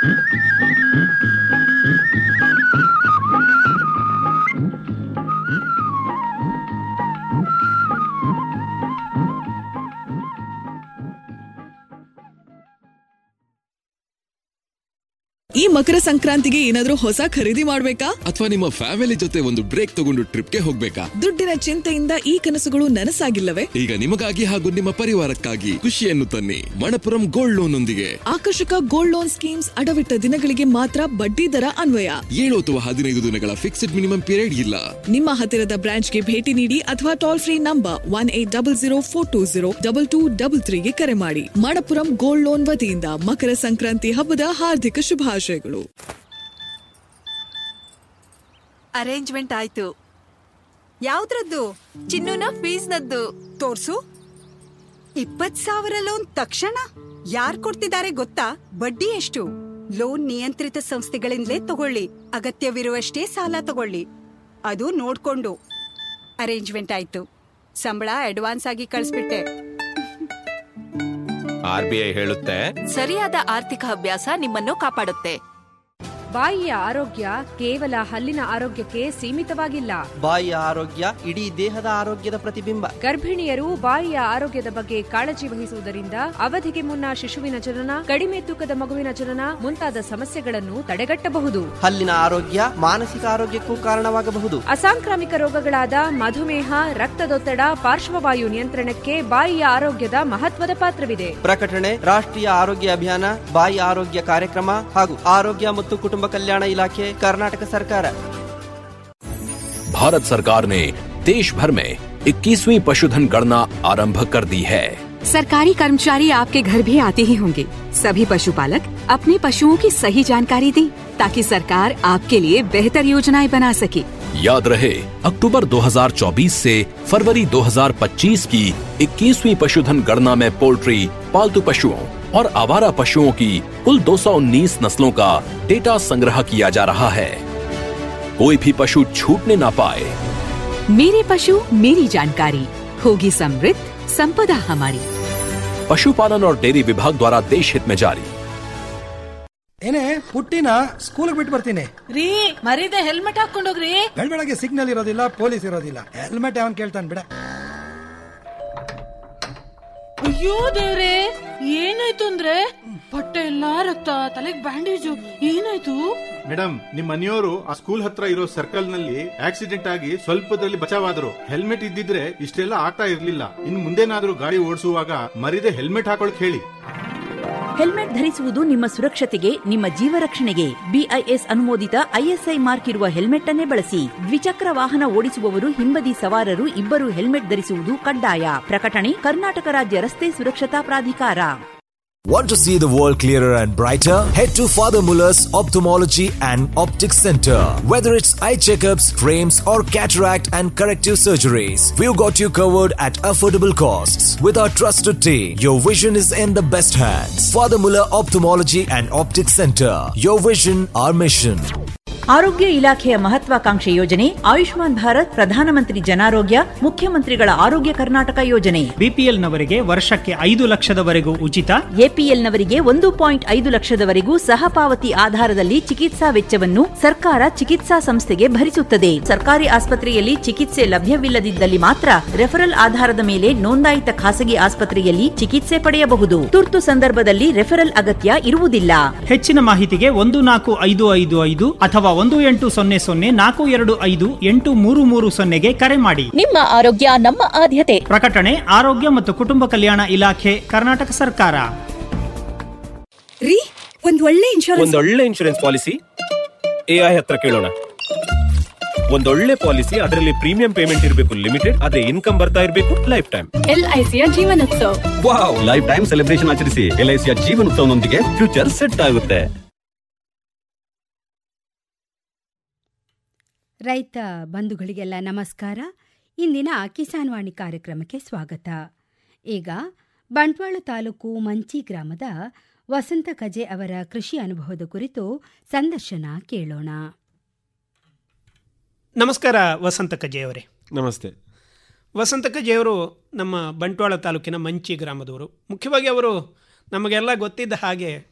ಈ ಮಕರ ಸಂಕ್ರಾಂತಿಗೆ ಏನಾದ್ರೂ ಹೊಸ ಖರೀದಿ ಮಾಡ್ಬೇಕಾ ಅಥವಾ ನಿಮ್ಮ ಫ್ಯಾಮಿಲಿ ಜೊತೆ ಒಂದು ಬ್ರೇಕ್ ತಗೊಂಡು ಟ್ರಿಪ್ಗೆ ಹೋಗ್ಬೇಕಾ ದುಡ್ಡಿನ ಚಿಂತೆಯಿಂದ ಈ ಕನಸುಗಳು ನನಸಾಗಿಲ್ಲವೇ ಈಗ ನಿಮಗಾಗಿ ಹಾಗೂ ನಿಮ್ಮ ಪರಿವಾರಕ್ಕಾಗಿ ಖುಷಿಯನ್ನು ತನ್ನಿ ಮಣಪುರಂ ಗೋಲ್ಡ್ ಲೋನ್ ಒಂದಿಗೆ ಆಕರ್ಷಕ ಗೋಲ್ಡ್ ಲೋನ್ ಸ್ಕೀಮ್ಸ್ ಅಡವಿಟ್ಟ ದಿನಗಳಿಗೆ ಮಾತ್ರ ಬಡ್ಡಿ ದರ ಅನ್ವಯ ಏಳು ಅಥವಾ ಹದಿನೈದು ದಿನಗಳ ಫಿಕ್ಸ್ಡ್ ಮಿನಿಮಮ್ ಪೀರಿಯಡ್ ಇಲ್ಲ ನಿಮ್ಮ ಹತ್ತಿರದ ಬ್ರಾಂಚ್ಗೆ ಭೇಟಿ ನೀಡಿ ಅಥವಾ toll free number one eight double zero four two zero double two double ತ್ರೀಗೆ ಕರೆ ಮಾಡಿ ಮಣಪುರಂ ಗೋಲ್ಡ್ ಲೋನ್ ವತಿಯಿಂದ ಮಕರ ಸಂಕ್ರಾಂತಿ ಹಬ್ಬದ ಹಾರ್ದಿಕ ಶುಭಾಶಯಗಳು ಅರೇಂಜ್ಮೆಂಟ್ ಆಯ್ತು ಯಾವ್ದ್ರದ್ದು ಚಿನ್ನುನ ಫೀಸ್ನದ್ದು ತೋರ್ಸು ಇಪ್ಪತ್ ಸಾವಿರ ಲೋನ್ ತಕ್ಷಣ ಯಾರ್ ಕೊಡ್ತಿದ್ದಾರೆ ಗೊತ್ತಾ ಬಡ್ಡಿ ಎಷ್ಟು ಲೋನ್ ನಿಯಂತ್ರಿತ ಸಂಸ್ಥೆಗಳಿಂದಲೇ ತಗೊಳ್ಳಿ ಅಗತ್ಯವಿರುವಷ್ಟೇ ಸಾಲ ತಗೊಳ್ಳಿ ಅದು ನೋಡ್ಕೊಂಡು ಅರೇಂಜ್ಮೆಂಟ್ ಆಯ್ತು ಸಂಬಳ ಅಡ್ವಾನ್ಸ್ ಆಗಿ ಕಳಿಸ್ಬಿಟ್ಟೆ ಆರ್ ಬಿ ಐ ಹೇಳುತ್ತೆ ಸರಿಯಾದ ಆರ್ಥಿಕ ಅಭ್ಯಾಸ ನಿಮ್ಮನ್ನು ಕಾಪಾಡುತ್ತೆ ಬಾಯಿಯ ಆರೋಗ್ಯ ಕೇವಲ ಹಲ್ಲಿನ ಆರೋಗ್ಯಕ್ಕೆ ಸೀಮಿತವಾಗಿಲ್ಲ ಬಾಯಿಯ ಆರೋಗ್ಯ ಇಡೀ ದೇಹದ ಆರೋಗ್ಯದ ಪ್ರತಿಬಿಂಬ ಗರ್ಭಿಣಿಯರು ಬಾಯಿಯ ಆರೋಗ್ಯದ ಬಗ್ಗೆ ಕಾಳಜಿ ವಹಿಸುವುದರಿಂದ ಅವಧಿಗೆ ಮುನ್ನ ಶಿಶುವಿನ ಜನನ ಕಡಿಮೆ ತೂಕದ ಮಗುವಿನ ಜನನ ಮುಂತಾದ ಸಮಸ್ಯೆಗಳನ್ನು ತಡೆಗಟ್ಟಬಹುದು ಹಲ್ಲಿನ ಆರೋಗ್ಯ ಮಾನಸಿಕ ಆರೋಗ್ಯಕ್ಕೂ ಕಾರಣವಾಗಬಹುದು ಅಸಾಂಕ್ರಾಮಿಕ ರೋಗಗಳಾದ ಮಧುಮೇಹ ರಕ್ತದೊತ್ತಡ ಪಾರ್ಶ್ವವಾಯು ನಿಯಂತ್ರಣಕ್ಕೆ ಬಾಯಿಯ ಆರೋಗ್ಯದ ಮಹತ್ವದ ಪಾತ್ರವಿದೆ ಪ್ರಕಟಣೆ ರಾಷ್ಟ್ರೀಯ ಆರೋಗ್ಯ ಅಭಿಯಾನ ಬಾಯಿ ಆರೋಗ್ಯ ಕಾರ್ಯಕ್ರಮ ಹಾಗೂ ಆರೋಗ್ಯ ಮತ್ತು ಕುಟುಂಬ ಕಲ್ಯಾಣ ಇಲಾಖೆ ಕರ್ನಾಟಕ ಸರ್ಕಾರ भारत सरकार ने देश भर में 21वीं पशुधन गणना आरंभ कर दी है सरकारी कर्मचारी आपके घर भी आते ही होंगे सभी पशुपालक अपने पशुओं की सही जानकारी दें ताकि सरकार आपके लिए बेहतर योजनाएं बना सके याद रहे अक्टूबर 2024 से फरवरी 2025 की 21वीं पशुधन गणना में पोल्ट्री पालतू पशुओं और आवारा पशुओं की कुल 219 नस्लों का डेटा संग्रह किया जा रहा है कोई भी पशु छूटने ना पाए मेरे पशु मेरी जानकारी होगी समृद्ध संपदा हमारी पशुपालन और डेयरी विभाग द्वारा देश हित में जारी ಏನೇ ಪುಟ್ಟಿನ ಸ್ಕೂಲ್ ಬಿಟ್ಟು ಬರ್ತೀನಿ ರೀ ಮರೀದೆ ಹೆಲ್ಮೆಟ್ ಹಾಕೊಂಡೋಗ್ರಿ ಬೆಳಗ್ಗೆ ಸಿಗ್ನಲ್ ಇರೋದಿಲ್ಲ ಪೊಲೀಸ್ ಇರೋದಿಲ್ಲ ಹೆಲ್ಮೆಟ್ ಅವನ್ ಕೇಳ್ತಾನೆ ಬಿಡ ಅಯ್ಯೋ ದೇವ್ರೆ ಏನಾಯ್ತು ಅಂದ್ರೆ ಬಟ್ಟೆ ಎಲ್ಲಾ ರಕ್ತ ತಲೆಗ್ ಬ್ಯಾಂಡೇಜು ಏನಾಯ್ತು ಮೇಡಮ್ ನಿಮ್ ಮನೆಯವರು ಆ ಸ್ಕೂಲ್ ಹತ್ರ ಇರೋ ಸರ್ಕಲ್ ನಲ್ಲಿ ಆಕ್ಸಿಡೆಂಟ್ ಆಗಿ ಸ್ವಲ್ಪದಲ್ಲಿ ಬಚಾವಾದ್ರು ಹೆಲ್ಮೆಟ್ ಇದ್ದಿದ್ರೆ ಇಷ್ಟೆಲ್ಲ ಆಗ್ತಾ ಇರ್ಲಿಲ್ಲ ಇನ್ ಮುಂದೇನಾದ್ರೂ ಗಾಡಿ ಓಡಿಸುವಾಗ ಮರಿದೆ ಹೆಲ್ಮೆಟ್ ಹಾಕೊಳಕ್ ಹೇಳಿ ಹೆಲ್ಮೆಟ್ ಧರಿಸುವುದು ನಿಮ್ಮ ಸುರಕ್ಷತೆಗೆ ನಿಮ್ಮ ಜೀವ ರಕ್ಷಣೆಗೆ ಬಿಐಎಸ್ ಅನುಮೋದಿತ ಐಎಸ್ಐ ಮಾರ್ಕ್ ಇರುವ ಹೆಲ್ಮೆಟ್ ಅನ್ನೇ ಬಳಸಿ ದ್ವಿಚಕ್ರ ವಾಹನ ಓಡಿಸುವವರು ಹಿಂಬದಿ ಸವಾರರು ಇಬ್ಬರು ಹೆಲ್ಮೆಟ್ ಧರಿಸುವುದು ಕಡ್ಡಾಯ ಪ್ರಕಟಣೆ ಕರ್ನಾಟಕ ರಾಜ್ಯ ರಸ್ತೆ ಸುರಕ್ಷತಾ ಪ್ರಾಧಿಕಾರ Want to see the world clearer and brighter? Head to Father Muller's Ophthalmology and Optics Center. Whether it's eye checkups, frames, or cataract and corrective surgeries, we've got you covered at affordable costs. With our trusted team, your vision is in the best hands. Father Muller Ophthalmology and Optics Center. Your vision, our mission. ಆರೋಗ್ಯ ಇಲಾಖೆಯ ಮಹತ್ವಾಕಾಂಕ್ಷೆ ಯೋಜನೆ ಆಯುಷ್ಮಾನ್ ಭಾರತ್ ಪ್ರಧಾನಮಂತ್ರಿ ಜನಾರೋಗ್ಯ ಮುಖ್ಯಮಂತ್ರಿಗಳ ಆರೋಗ್ಯ ಕರ್ನಾಟಕ ಯೋಜನೆ ಬಿಪಿಎಲ್ನವರಿಗೆ ವರ್ಷಕ್ಕೆ ಐದು ಲಕ್ಷದವರೆಗೂ ಉಚಿತ ಎಪಿಎಲ್ನವರಿಗೆ ಒಂದು ಪಾಯಿಂಟ್ ಐದು ಲಕ್ಷದವರೆಗೂ ಸಹಪಾವತಿ ಆಧಾರದಲ್ಲಿ ಚಿಕಿತ್ಸಾ ವೆಚ್ಚವನ್ನು ಸರ್ಕಾರ ಚಿಕಿತ್ಸಾ ಸಂಸ್ಥೆಗೆ ಭರಿಸುತ್ತದೆ ಸರ್ಕಾರಿ ಆಸ್ಪತ್ರೆಯಲ್ಲಿ ಚಿಕಿತ್ಸೆ ಲಭ್ಯವಿಲ್ಲದಿದ್ದಲ್ಲಿ ಮಾತ್ರ ರೆಫರಲ್ ಆಧಾರದ ಮೇಲೆ ನೋಂದಾಯಿತ ಖಾಸಗಿ ಆಸ್ಪತ್ರೆಯಲ್ಲಿ ಚಿಕಿತ್ಸೆ ಪಡೆಯಬಹುದು ತುರ್ತು ಸಂದರ್ಭದಲ್ಲಿ ರೆಫರಲ್ ಅಗತ್ಯ ಇರುವುದಿಲ್ಲ ಹೆಚ್ಚಿನ ಮಾಹಿತಿಗೆ ಒಂದು ನಾಲ್ಕು ಐದು ಐದು ಐದು ಅಥವಾ ಒಂದು ಎಂಟು ಸೊನ್ನೆ ಸೊನ್ನೆ ನಾಲ್ಕು ಎರಡು ಐದು ಎಂಟು ಮೂರು ಮೂರು ಸೊನ್ನೆಗೆ ಕರೆ ಮಾಡಿ ನಿಮ್ಮ ಆರೋಗ್ಯ ನಮ್ಮ ಆದ್ಯತೆ ಪ್ರಕಟಣೆ ಆರೋಗ್ಯ ಮತ್ತು ಕುಟುಂಬ ಕಲ್ಯಾಣ ಇಲಾಖೆ ಕರ್ನಾಟಕ ಸರ್ಕಾರ ರೀ ಒಂದ್ ಒಳ್ಳೆ ಇನ್ಶೂರೆನ್ಸ್ ಒಂದೊಳ್ಳೆ ಇನ್ಶೂರೆನ್ಸ್ ಪಾಲಿಸಿ ಎಐ ಹತ್ರ ಕೇಳೋಣ ಒಂದೊಳ್ಳೆ ಪಾಲಿಸಿ ಅದರಲ್ಲಿ ಪ್ರೀಮಿಯಂ ಪೇಮೆಂಟ್ ಇರಬೇಕು ಲಿಮಿಟೆಡ್ ಅದೇ ಇನ್ಕಮ್ ಬರ್ತಾ ಇರಬೇಕು ಲೈಫ್ ಟೈಮ್ ಎಲ್ಐಸಿಯ Jeevanotsav wow life time celebration ಆಚರಿಸಿ ಎಲ್ಐಸಿಯ ಜೀವನೋತ್ಸವನೊಂದಿಗೆ ಫ್ಯೂಚರ್ ಸೆಟ್ ಆಗುತ್ತೆ ರೈತ ಬಂಧುಗಳಿಗೆಲ್ಲ ನಮಸ್ಕಾರ ಇಂದಿನ ಕಿಸಾನ್ ವಾಣಿ ಕಾರ್ಯಕ್ರಮಕ್ಕೆ ಸ್ವಾಗತ ಈಗ ಬಂಟ್ವಾಳ ತಾಲೂಕು ಮಂಚಿ ಗ್ರಾಮದ ವಸಂತ ಕಜೆ ಅವರ ಕೃಷಿ ಅನುಭವದ ಕುರಿತು ಸಂದರ್ಶನ ಕೇಳೋಣ ನಮಸ್ಕಾರ ವಸಂತ ಕಜೆಯವರೇ ನಮಸ್ತೆ ವಸಂತ ಕಜೆಯವರು ನಮ್ಮ ಬಂಟ್ವಾಳ ತಾಲೂಕಿನ ಮಂಚಿ ಗ್ರಾಮದವರು ಮುಖ್ಯವಾಗಿ ಅವರು ನಮಗೆಲ್ಲ ಗೊತ್ತಿದ್ದ ಹಾಗೆ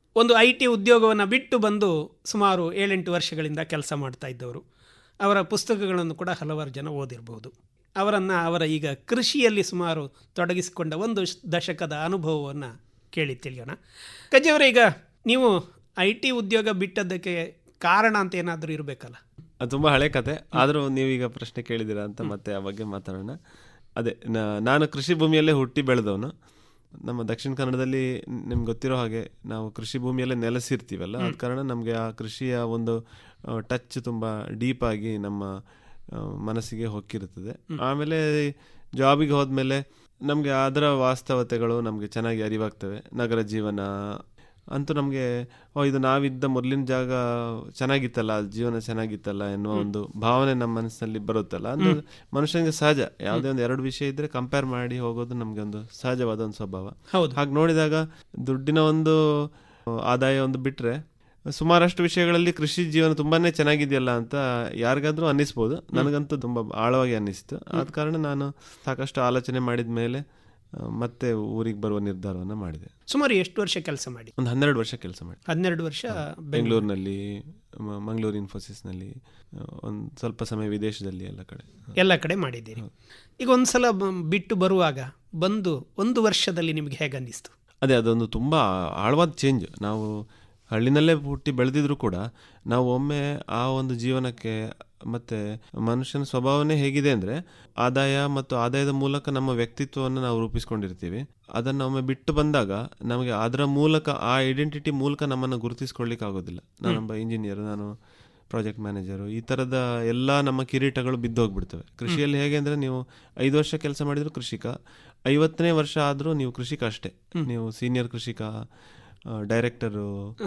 ಒಂದು ಐ ಟಿ ಉದ್ಯೋಗವನ್ನು ಬಿಟ್ಟು ಬಂದು ಸುಮಾರು ಏಳೆಂಟು ವರ್ಷಗಳಿಂದ ಕೆಲಸ ಮಾಡ್ತಾ ಇದ್ದವರು ಅವರ ಪುಸ್ತಕಗಳನ್ನು ಕೂಡ ಹಲವಾರು ಜನ ಓದಿರಬಹುದು ಅವರನ್ನು ಅವರ ಈಗ ಕೃಷಿಯಲ್ಲಿ ಸುಮಾರು ತೊಡಗಿಸಿಕೊಂಡ ಒಂದು ಶ- ದಶಕದ ಅನುಭವವನ್ನು ಕೇಳಿ ತಿಳಿಯೋಣ ಕಜ್ಜಿಯವರೇ ಈಗ ನೀವು ಐ ಟಿ ಉದ್ಯೋಗ ಬಿಟ್ಟದ್ದಕ್ಕೆ ಕಾರಣ ಅಂತ ಏನಾದರೂ ಇರಬೇಕಲ್ಲ ಅದು ತುಂಬ ಹಳೆ ಕತೆ ಆದರೂ ನೀವೀಗ ಪ್ರಶ್ನೆ ಕೇಳಿದ್ದೀರಾ ಅಂತ ಮತ್ತೆ ಆ ಬಗ್ಗೆ ಮಾತಾಡೋಣ ಅದೇ ನಾ- ನಾನು ಕೃಷಿ ಭೂಮಿಯಲ್ಲೇ ಹುಟ್ಟಿ ಬೆಳೆದವನು ನಮ್ಮ ದಕ್ಷಿಣ ಕನ್ನಡದಲ್ಲಿ ನಿಮ್ಗೆ ಗೊತ್ತಿರೋ ಹಾಗೆ ನಾವು ಕೃಷಿ ಭೂಮಿಯಲ್ಲೇ ನೆಲೆಸಿರ್ತೀವಲ್ಲ ಆದ ಕಾರಣ ನಮಗೆ ಆ ಕೃಷಿಯ ಒಂದು ಟಚ್ ತುಂಬ ಡೀಪ್ ಆಗಿ ನಮ್ಮ ಆ, ಮನಸ್ಸಿಗೆ ಹೊಕ್ಕಿರುತ್ತದೆ ಆಮೇಲೆ ಜಾಬಿಗೆ ಹೋದ್ಮೇಲೆ ನಮಗೆ ಅದರ ವಾಸ್ತವತೆಗಳು ನಮಗೆ ಚೆನ್ನಾಗಿ ಅರಿವಾಗ್ತವೆ ನಗರ ಜೀವನ ಅಂತೂ ನಮಗೆ ಓ ಇದು ನಾವಿದ್ದ ಮೊದಲಿನ ಜಾಗ ಚೆನ್ನಾಗಿತ್ತಲ್ಲ ಅಲ್ಲಿ ಜೀವನ ಚೆನ್ನಾಗಿತ್ತಲ್ಲ ಎನ್ನುವ ಒಂದು ಭಾವನೆ ನಮ್ಮ ಮನಸ್ಸಿನಲ್ಲಿ ಬರುತ್ತಲ್ಲ ಅಂದ್ರೆ ಮನುಷ್ಯನಿಗೆ ಸಹಜ ಯಾವುದೇ ಒಂದು ಎರಡು ವಿಷಯ ಇದ್ರೆ ಕಂಪೇರ್ ಮಾಡಿ ಹೋಗೋದು ನಮಗೆ ಒಂದು ಸಹಜವಾದ ಒಂದು ಸ್ವಭಾವ ಹೌದು. ಹಾಗೆ ನೋಡಿದಾಗ ದುಡ್ಡಿನ ಒಂದು ಆದಾಯ ಒಂದು ಬಿಟ್ರೆ ಸುಮಾರಷ್ಟು ವಿಷಯಗಳಲ್ಲಿ ಕೃಷಿ ಜೀವನ ತುಂಬಾನೇ ಚೆನ್ನಾಗಿದೆಯಲ್ಲ ಅಂತ ಯಾರಿಗಾದ್ರೂ ಅನ್ನಿಸ್ಬೋದು ನನಗಂತೂ ತುಂಬಾ ಆಳವಾಗಿ ಅನ್ನಿಸ್ತು ಆದ ಕಾರಣ ನಾನು ಸಾಕಷ್ಟು ಆಲೋಚನೆ ಮಾಡಿದ ಮೇಲೆ ಆ, ಮತ್ತೆ ಊರಿಗೆ ಬರುವ ನಿರ್ಧಾರವನ್ನು ಮಾಡಿದೆ ಸುಮಾರು ಎಷ್ಟು ವರ್ಷ ಕೆಲಸ ಮಾಡಿ ಒಂದು ಹನ್ನೆರಡು ವರ್ಷ ಕೆಲಸ ಮಾಡಿ ಹನ್ನೆರಡು ವರ್ಷ ಬೆಂಗಳೂರು ಬೆಂಗಳೂರಿನಲ್ಲಿ ಮ- ಮಂಗಳೂರು ಇನ್ಫೋಸಿಸ್ನಲ್ಲಿ ಒಂದು ಸ್ವಲ್ಪ ಸಮಯ ವಿದೇಶದಲ್ಲಿ ಎಲ್ಲ ಕಡೆ ಎಲ್ಲ ಕಡೆ ಮಾಡಿದ್ದೀರಿ ಈಗ ಒಂದ್ಸಲ ಬ- ಬಿಟ್ಟು ಬರುವಾಗ ಬಂದು ಒಂದು ವರ್ಷದಲ್ಲಿ ನಿಮಗೆ ಹೇಗೆ ಅನ್ನಿಸ್ತು ಅದೇ ಅದೊಂದು ತುಂಬ ಆಳವಾದ ಚೇಂಜ್ ನಾವು ಹಳ್ಳಿನಲ್ಲೇ ಹುಟ್ಟಿ ಬೆಳೆದಿದ್ರು ಕೂಡ ನಾವು ಒಮ್ಮೆ ಆ ಒಂದು ಜೀವನಕ್ಕೆ ಮತ್ತೆ ಮನುಷ್ಯನ ಸ್ವಭಾವನೇ ಹೇಗಿದೆ ಅಂದರೆ ಆದಾಯ ಮತ್ತು ಆದಾಯದ ಮೂಲಕ ನಮ್ಮ ವ್ಯಕ್ತಿತ್ವವನ್ನು ನಾವು ರೂಪಿಸ್ಕೊಂಡಿರ್ತೀವಿ ಅದನ್ನು ಒಮ್ಮೆ ಬಿಟ್ಟು ಬಂದಾಗ ನಮಗೆ ಅದರ ಮೂಲಕ ಆ ಐಡೆಂಟಿಟಿ ಮೂಲಕ ನಮ್ಮನ್ನು ಗುರುತಿಸ್ಕೊಳ್ಳಿಕ್ಕೆ ಆಗೋದಿಲ್ಲ ನಾನೊಬ್ಬ ಇಂಜಿನಿಯರ್ ನಾನು ಪ್ರಾಜೆಕ್ಟ್ ಮ್ಯಾನೇಜರು ಈ ಥರದ ಎಲ್ಲ ನಮ್ಮ ಕಿರೀಟಗಳು ಬಿದ್ದು ಹೋಗ್ಬಿಡ್ತವೆ ಕೃಷಿಯಲ್ಲಿ ಹೇಗೆ ಅಂದರೆ ನೀವು ಐದು ವರ್ಷ ಕೆಲಸ ಮಾಡಿದ್ರು ಕೃಷಿಕ ಐವತ್ತನೇ ವರ್ಷ ಆದರೂ ನೀವು ಕೃಷಿಕ ಅಷ್ಟೇ ನೀವು ಸೀನಿಯರ್ ಕೃಷಿಕ ಡೈರೆಕ್ಟರು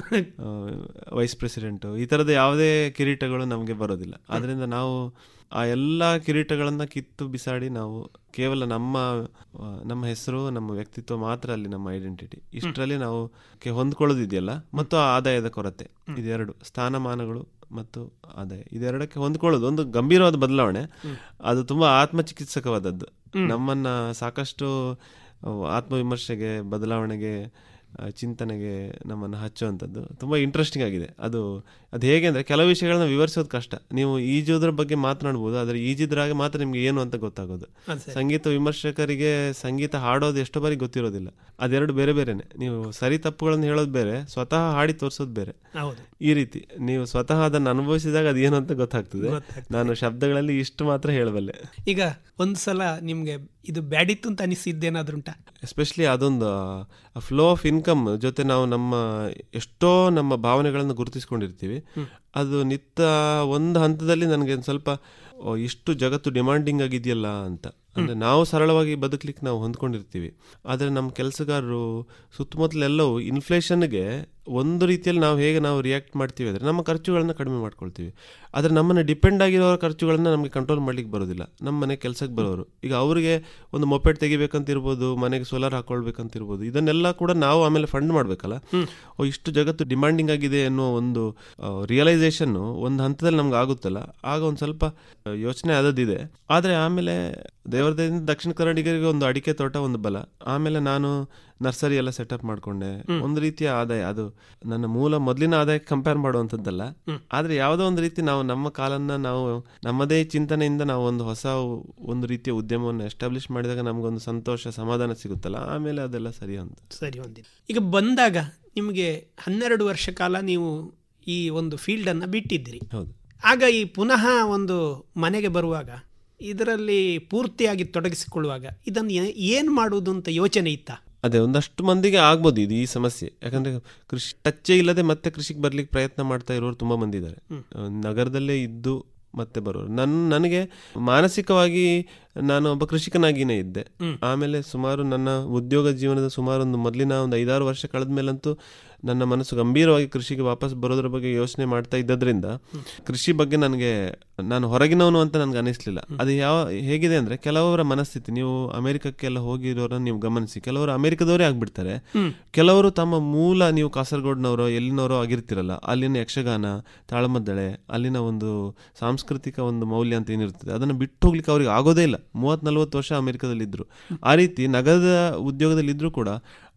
ವೈಸ್ ಪ್ರೆಸಿಡೆಂಟು ಈ ಥರದ ಯಾವುದೇ ಕಿರೀಟಗಳು ನಮಗೆ ಬರೋದಿಲ್ಲ ಆದ್ದರಿಂದ ನಾವು ಆ ಎಲ್ಲ ಕಿರೀಟಗಳನ್ನು ಕಿತ್ತು ಬಿಸಾಡಿ ನಾವು ಕೇವಲ ನಮ್ಮ ಆ, ನಮ್ಮ ಹೆಸರು ನಮ್ಮ ವ್ಯಕ್ತಿತ್ವ ಮಾತ್ರ ಅಲ್ಲಿ ನಮ್ಮ ಐಡೆಂಟಿಟಿ ಇಷ್ಟರಲ್ಲಿ ನಾವು ಕೆ- ಹೊಂದ್ಕೊಳ್ಳೋದಿದೆಯಲ್ಲ ಮತ್ತು ಆ ಆದಾಯದ ಕೊರತೆ ಇದೆರಡು ಸ್ಥಾನಮಾನಗಳು ಮತ್ತು ಆದಾಯ ಇದೆರಡಕ್ಕೆ ಹೊಂದ್ಕೊಳ್ಳೋದು ಒಂದು ಗಂಭೀರವಾದ ಬದಲಾವಣೆ ಅದು ತುಂಬ ಆತ್ಮಚಿಕಿತ್ಸಕವಾದದ್ದು ನಮ್ಮನ್ನ ಸಾಕಷ್ಟು ಆ, ಆತ್ಮವಿಮರ್ಶೆಗೆ ಬದಲಾವಣೆಗೆ ಆ, ಚಿಂತನೆಗೆ ನಮ್ಮನ್ನು ಹಚ್ಚುವಂಥದ್ದು ತುಂಬ ಇಂಟ್ರೆಸ್ಟಿಂಗ್ ಆಗಿದೆ ಅದು ಅದು ಹೇಗೆ ಅಂದರೆ ಕೆಲವು ವಿಷಯಗಳನ್ನ ವಿವರಿಸೋದು ಕಷ್ಟ ನೀವು ಈಜೋದ್ರ ಬಗ್ಗೆ ಮಾತನಾಡ್ಬೋದು ಆದರೆ ಈಜಿದ್ರಾಗ ಮಾತ್ರ ನಿಮ್ಗೆ ಏನು ಅಂತ ಗೊತ್ತಾಗೋದು ಅದ್ ಸರಿ. ಸಂಗೀತ ವಿಮರ್ಶಕರಿಗೆ ಸಂಗೀತ ಹಾಡೋದು ಎಷ್ಟೋ ಬಾರಿ ಗೊತ್ತಿರೋದಿಲ್ಲ ಅದೆರಡು ಬೇರೆ ಬೇರೆನೆ ನೀವು ಸರಿ ತಪ್ಪುಗಳನ್ನು ಹೇಳೋದು ಬೇರೆ ಸ್ವತಃ ಹಾಡಿ ತೋರಿಸೋದು ಬೇರೆ ಹೌದು. ಈ ರೀತಿ ನೀವು ಸ್ವತಃ ಅದನ್ನು ಅನುಭವಿಸಿದಾಗ ಅದೇನು ಅಂತ ಗೊತ್ತಾಗ್ತದೆ ನಾನು ಶಬ್ದಗಳಲ್ಲಿ ಇಷ್ಟು ಮಾತ್ರ ಹೇಳಬಲ್ಲೆ ಈಗ ಒಂದು ಸಲ ನಿಮಗೆ ಇದು ಬ್ಯಾಡಿತ್ತು ಅಂತ ಅನಿಸಿದ್ದೇನಾದ್ರೂ ಉಂಟಾ ಎಸ್ಪೆಷಲಿ ಅದೊಂದು ಫ್ಲೋ ಆಫ್ ಇನ್ಕಮ್ ಜೊತೆ ನಾವು ನಮ್ಮ ಎಷ್ಟೋ ನಮ್ಮ ಭಾವನೆಗಳನ್ನು ಗುರುತಿಸ್ಕೊಂಡಿರ್ತೀವಿ ಅದು ನಿತ್ಯ ಒಂದು ಹಂತದಲ್ಲಿ ನನಗೆ ಒಂದು ಸ್ವಲ್ಪ ಓ, ಇಷ್ಟು ಜಗತ್ತು ಡಿಮಾಂಡಿಂಗ್ ಆಗಿದೆಯಲ್ಲ ಅಂತ ಅಂದರೆ ನಾವು ಸರಳವಾಗಿ ಬದುಕಲಿಕ್ಕೆ ನಾವು ಹೊಂದ್ಕೊಂಡಿರ್ತೀವಿ ಆದರೆ ನಮ್ಮ ಕೆಲಸಗಾರರು ಸುತ್ತಮುತ್ತಲೆಲ್ಲವೂ ಇನ್ಫ್ಲೇಷನ್ಗೆ ಒಂದು ರೀತಿಯಲ್ಲಿ ನಾವು ಹೇಗೆ ನಾವು ರಿಯಾಕ್ಟ್ ಮಾಡ್ತೀವಿ ಅಂದರೆ ನಮ್ಮ ಖರ್ಚುಗಳನ್ನು ಕಡಿಮೆ ಮಾಡ್ಕೊಳ್ತೀವಿ ಆದರೆ ನಮ್ಮನ್ನು ಡಿಪೆಂಡ್ ಆಗಿರೋ ಖರ್ಚುಗಳನ್ನ ನಮಗೆ ಕಂಟ್ರೋಲ್ ಮಾಡ್ಲಿಕ್ಕೆ ಬರೋದಿಲ್ಲ ನಮ್ಮ ಮನೆ ಕೆಲಸಕ್ಕೆ ಬರೋರು ಈಗ ಅವರಿಗೆ ಒಂದು ಮೊಪೆಟ್ ತೆಗಿಬೇಕಂತ ಇರ್ಬೋದು ಮನೆಗೆ ಸೋಲಾರ್ ಹಾಕೊಳ್ಬೇಕಂತ ಇರ್ಬೋದು ಇದನ್ನೆಲ್ಲ ಕೂಡ ನಾವು ಆಮೇಲೆ ಫಂಡ್ ಮಾಡಬೇಕಲ್ಲ ಓ ಇಷ್ಟು ಜಗತ್ತು ಡಿಮಾಂಡಿಂಗ್ ಆಗಿದೆ ಅನ್ನೋ ಒಂದು ರಿಯಲೈಸೇಷನ್ ಒಂದು ಹಂತದಲ್ಲಿ ನಮ್ಗೆ ಆಗುತ್ತಲ್ಲ ಆಗ ಒಂದು ಸ್ವಲ್ಪ ಯೋಚನೆ ಆದದ್ದಿದೆ ಆದರೆ ಆಮೇಲೆ ದೇವರದಿಂದ ದಕ್ಷಿಣ ಕನ್ನಡಿಗರಿಗೆ ಒಂದು ಅಡಿಕೆ ತೋಟ ಒಂದು ಬಲ ಆಮೇಲೆ ನಾನು ನರ್ಸರಿ ಎಲ್ಲ ಸೆಟಪ್ ಮಾಡ್ಕೊಂಡೆ ಒಂದು ರೀತಿಯ ಆದಾಯ ಅದು ನನ್ನ ಮೂಲ ಮೊದಲಿನ ಆದಾಯಕ್ಕೆ ಕಂಪೇರ್ ಮಾಡುವಂಥದ್ದಲ್ಲ ಆದ್ರೆ ಯಾವುದೋ ಒಂದು ರೀತಿ ನಾವು ನಮ್ಮ ಕಾಲನ್ನ ನಾವು ನಮ್ಮದೇ ಚಿಂತನೆಯಿಂದ ನಾವು ಒಂದು ಹೊಸ ಒಂದು ರೀತಿಯ ಉದ್ಯಮವನ್ನು ಎಸ್ಟಾಬ್ಲಿಷ್ ಮಾಡಿದಾಗ ನಮಗೊಂದು ಸಂತೋಷ ಸಮಾಧಾನ ಸಿಗುತ್ತಲ್ಲ ಆಮೇಲೆ ಅದೆಲ್ಲ ಸರಿ ಅಂತ ಸರಿ ಹೊಂದಿದೆ ಈಗ ಬಂದಾಗ ನಿಮಗೆ ಹನ್ನೆರಡು ವರ್ಷ ಕಾಲ ನೀವು ಈ ಒಂದು ಫೀಲ್ಡನ್ನು ಬಿಟ್ಟಿದ್ದೀರಿ ಹೌದು ಆಗ ಈ ಪುನಃ ಒಂದು ಮನೆಗೆ ಬರುವಾಗ ಇದರಲ್ಲಿ ಪೂರ್ತಿಯಾಗಿ ತೊಡಗಿಸಿಕೊಳ್ಳುವಾಗ ಇದನ್ನು ಏನು ಮಾಡುವುದು ಅಂತ ಯೋಚನೆ ಇತ್ತಾ ಅದೇ ಒಂದಷ್ಟು ಮಂದಿಗೆ ಆಗ್ಬೋದು ಇದು ಈ ಸಮಸ್ಯೆ ಯಾಕಂದ್ರೆ ಕೃಷಿ ಟಚ್ಚೇ ಇಲ್ಲದೆ ಮತ್ತೆ ಕೃಷಿಗೆ ಬರ್ಲಿಕ್ಕೆ ಪ್ರಯತ್ನ ಮಾಡ್ತಾ ಇರೋರು ತುಂಬಾ ಮಂದಿ ಇದ್ದಾರೆ ನಗರದಲ್ಲೇ ಇದ್ದು ಮತ್ತೆ ಬರೋರು ನನ್ನ ನನಗೆ ಮಾನಸಿಕವಾಗಿ ನಾನು ಒಬ್ಬ ಕೃಷಿಕನಾಗಿನೇ ಇದ್ದೆ ಆಮೇಲೆ ಸುಮಾರು ನನ್ನ ಉದ್ಯೋಗ ಜೀವನದ ಸುಮಾರು ಒಂದು ಮೊದಲಿನ ಒಂದು ಐದಾರು ವರ್ಷ ಕಳೆದ ಮೇಲಂತೂ ನನ್ನ ಮನಸ್ಸು ಗಂಭೀರವಾಗಿ ಕೃಷಿಗೆ ವಾಪಸ್ ಬರೋದ್ರ ಬಗ್ಗೆ ಯೋಚನೆ ಮಾಡ್ತಾ ಇದ್ದದ್ರಿಂದ ಕೃಷಿ ಬಗ್ಗೆ ನನಗೆ ನಾನು ಹೊರಗಿನವನು ಅಂತ ನನಗೆ ಅನಿಸ್ಲಿಲ್ಲ ಅದು ಯಾವ ಹೇಗಿದೆ ಅಂದ್ರೆ ಕೆಲವರ ಮನಸ್ಥಿತಿ ನೀವು ಅಮೆರಿಕಕ್ಕೆಲ್ಲ ಹೋಗಿರೋರನ್ನ ನೀವು ಗಮನಿಸಿ ಕೆಲವರು ಅಮೆರಿಕದವರೇ ಆಗ್ಬಿಡ್ತಾರೆ ಕೆಲವರು ತಮ್ಮ ಮೂಲ ನೀವು ಕಾಸರಗೋಡ್ನವರೋ ಎಲ್ಲಿನವರೋ ಆಗಿರ್ತಿರಲ್ಲ ಅಲ್ಲಿನ ಯಕ್ಷಗಾನ ತಾಳಮದ್ದಳೆ ಅಲ್ಲಿನ ಒಂದು ಸಾಂಸ್ಕೃತಿಕ ಒಂದು ಮೌಲ್ಯ ಅಂತ ಏನಿರ್ತದೆ ಅದನ್ನು ಬಿಟ್ಟು ಹೋಗ್ಲಿಕ್ಕೆ ಅವ್ರಿಗೆ ಆಗೋದೇ ಇಲ್ಲ ಮೂವತ್ ನಲ್ವತ್ತು ವರ್ಷ ಅಮೆರಿಕದಲ್ಲಿದ್ದರು ಆ ರೀತಿ ನಗರದ ಉದ್ಯೋಗದಲ್ಲಿದ್ದರೂ ಕೂಡ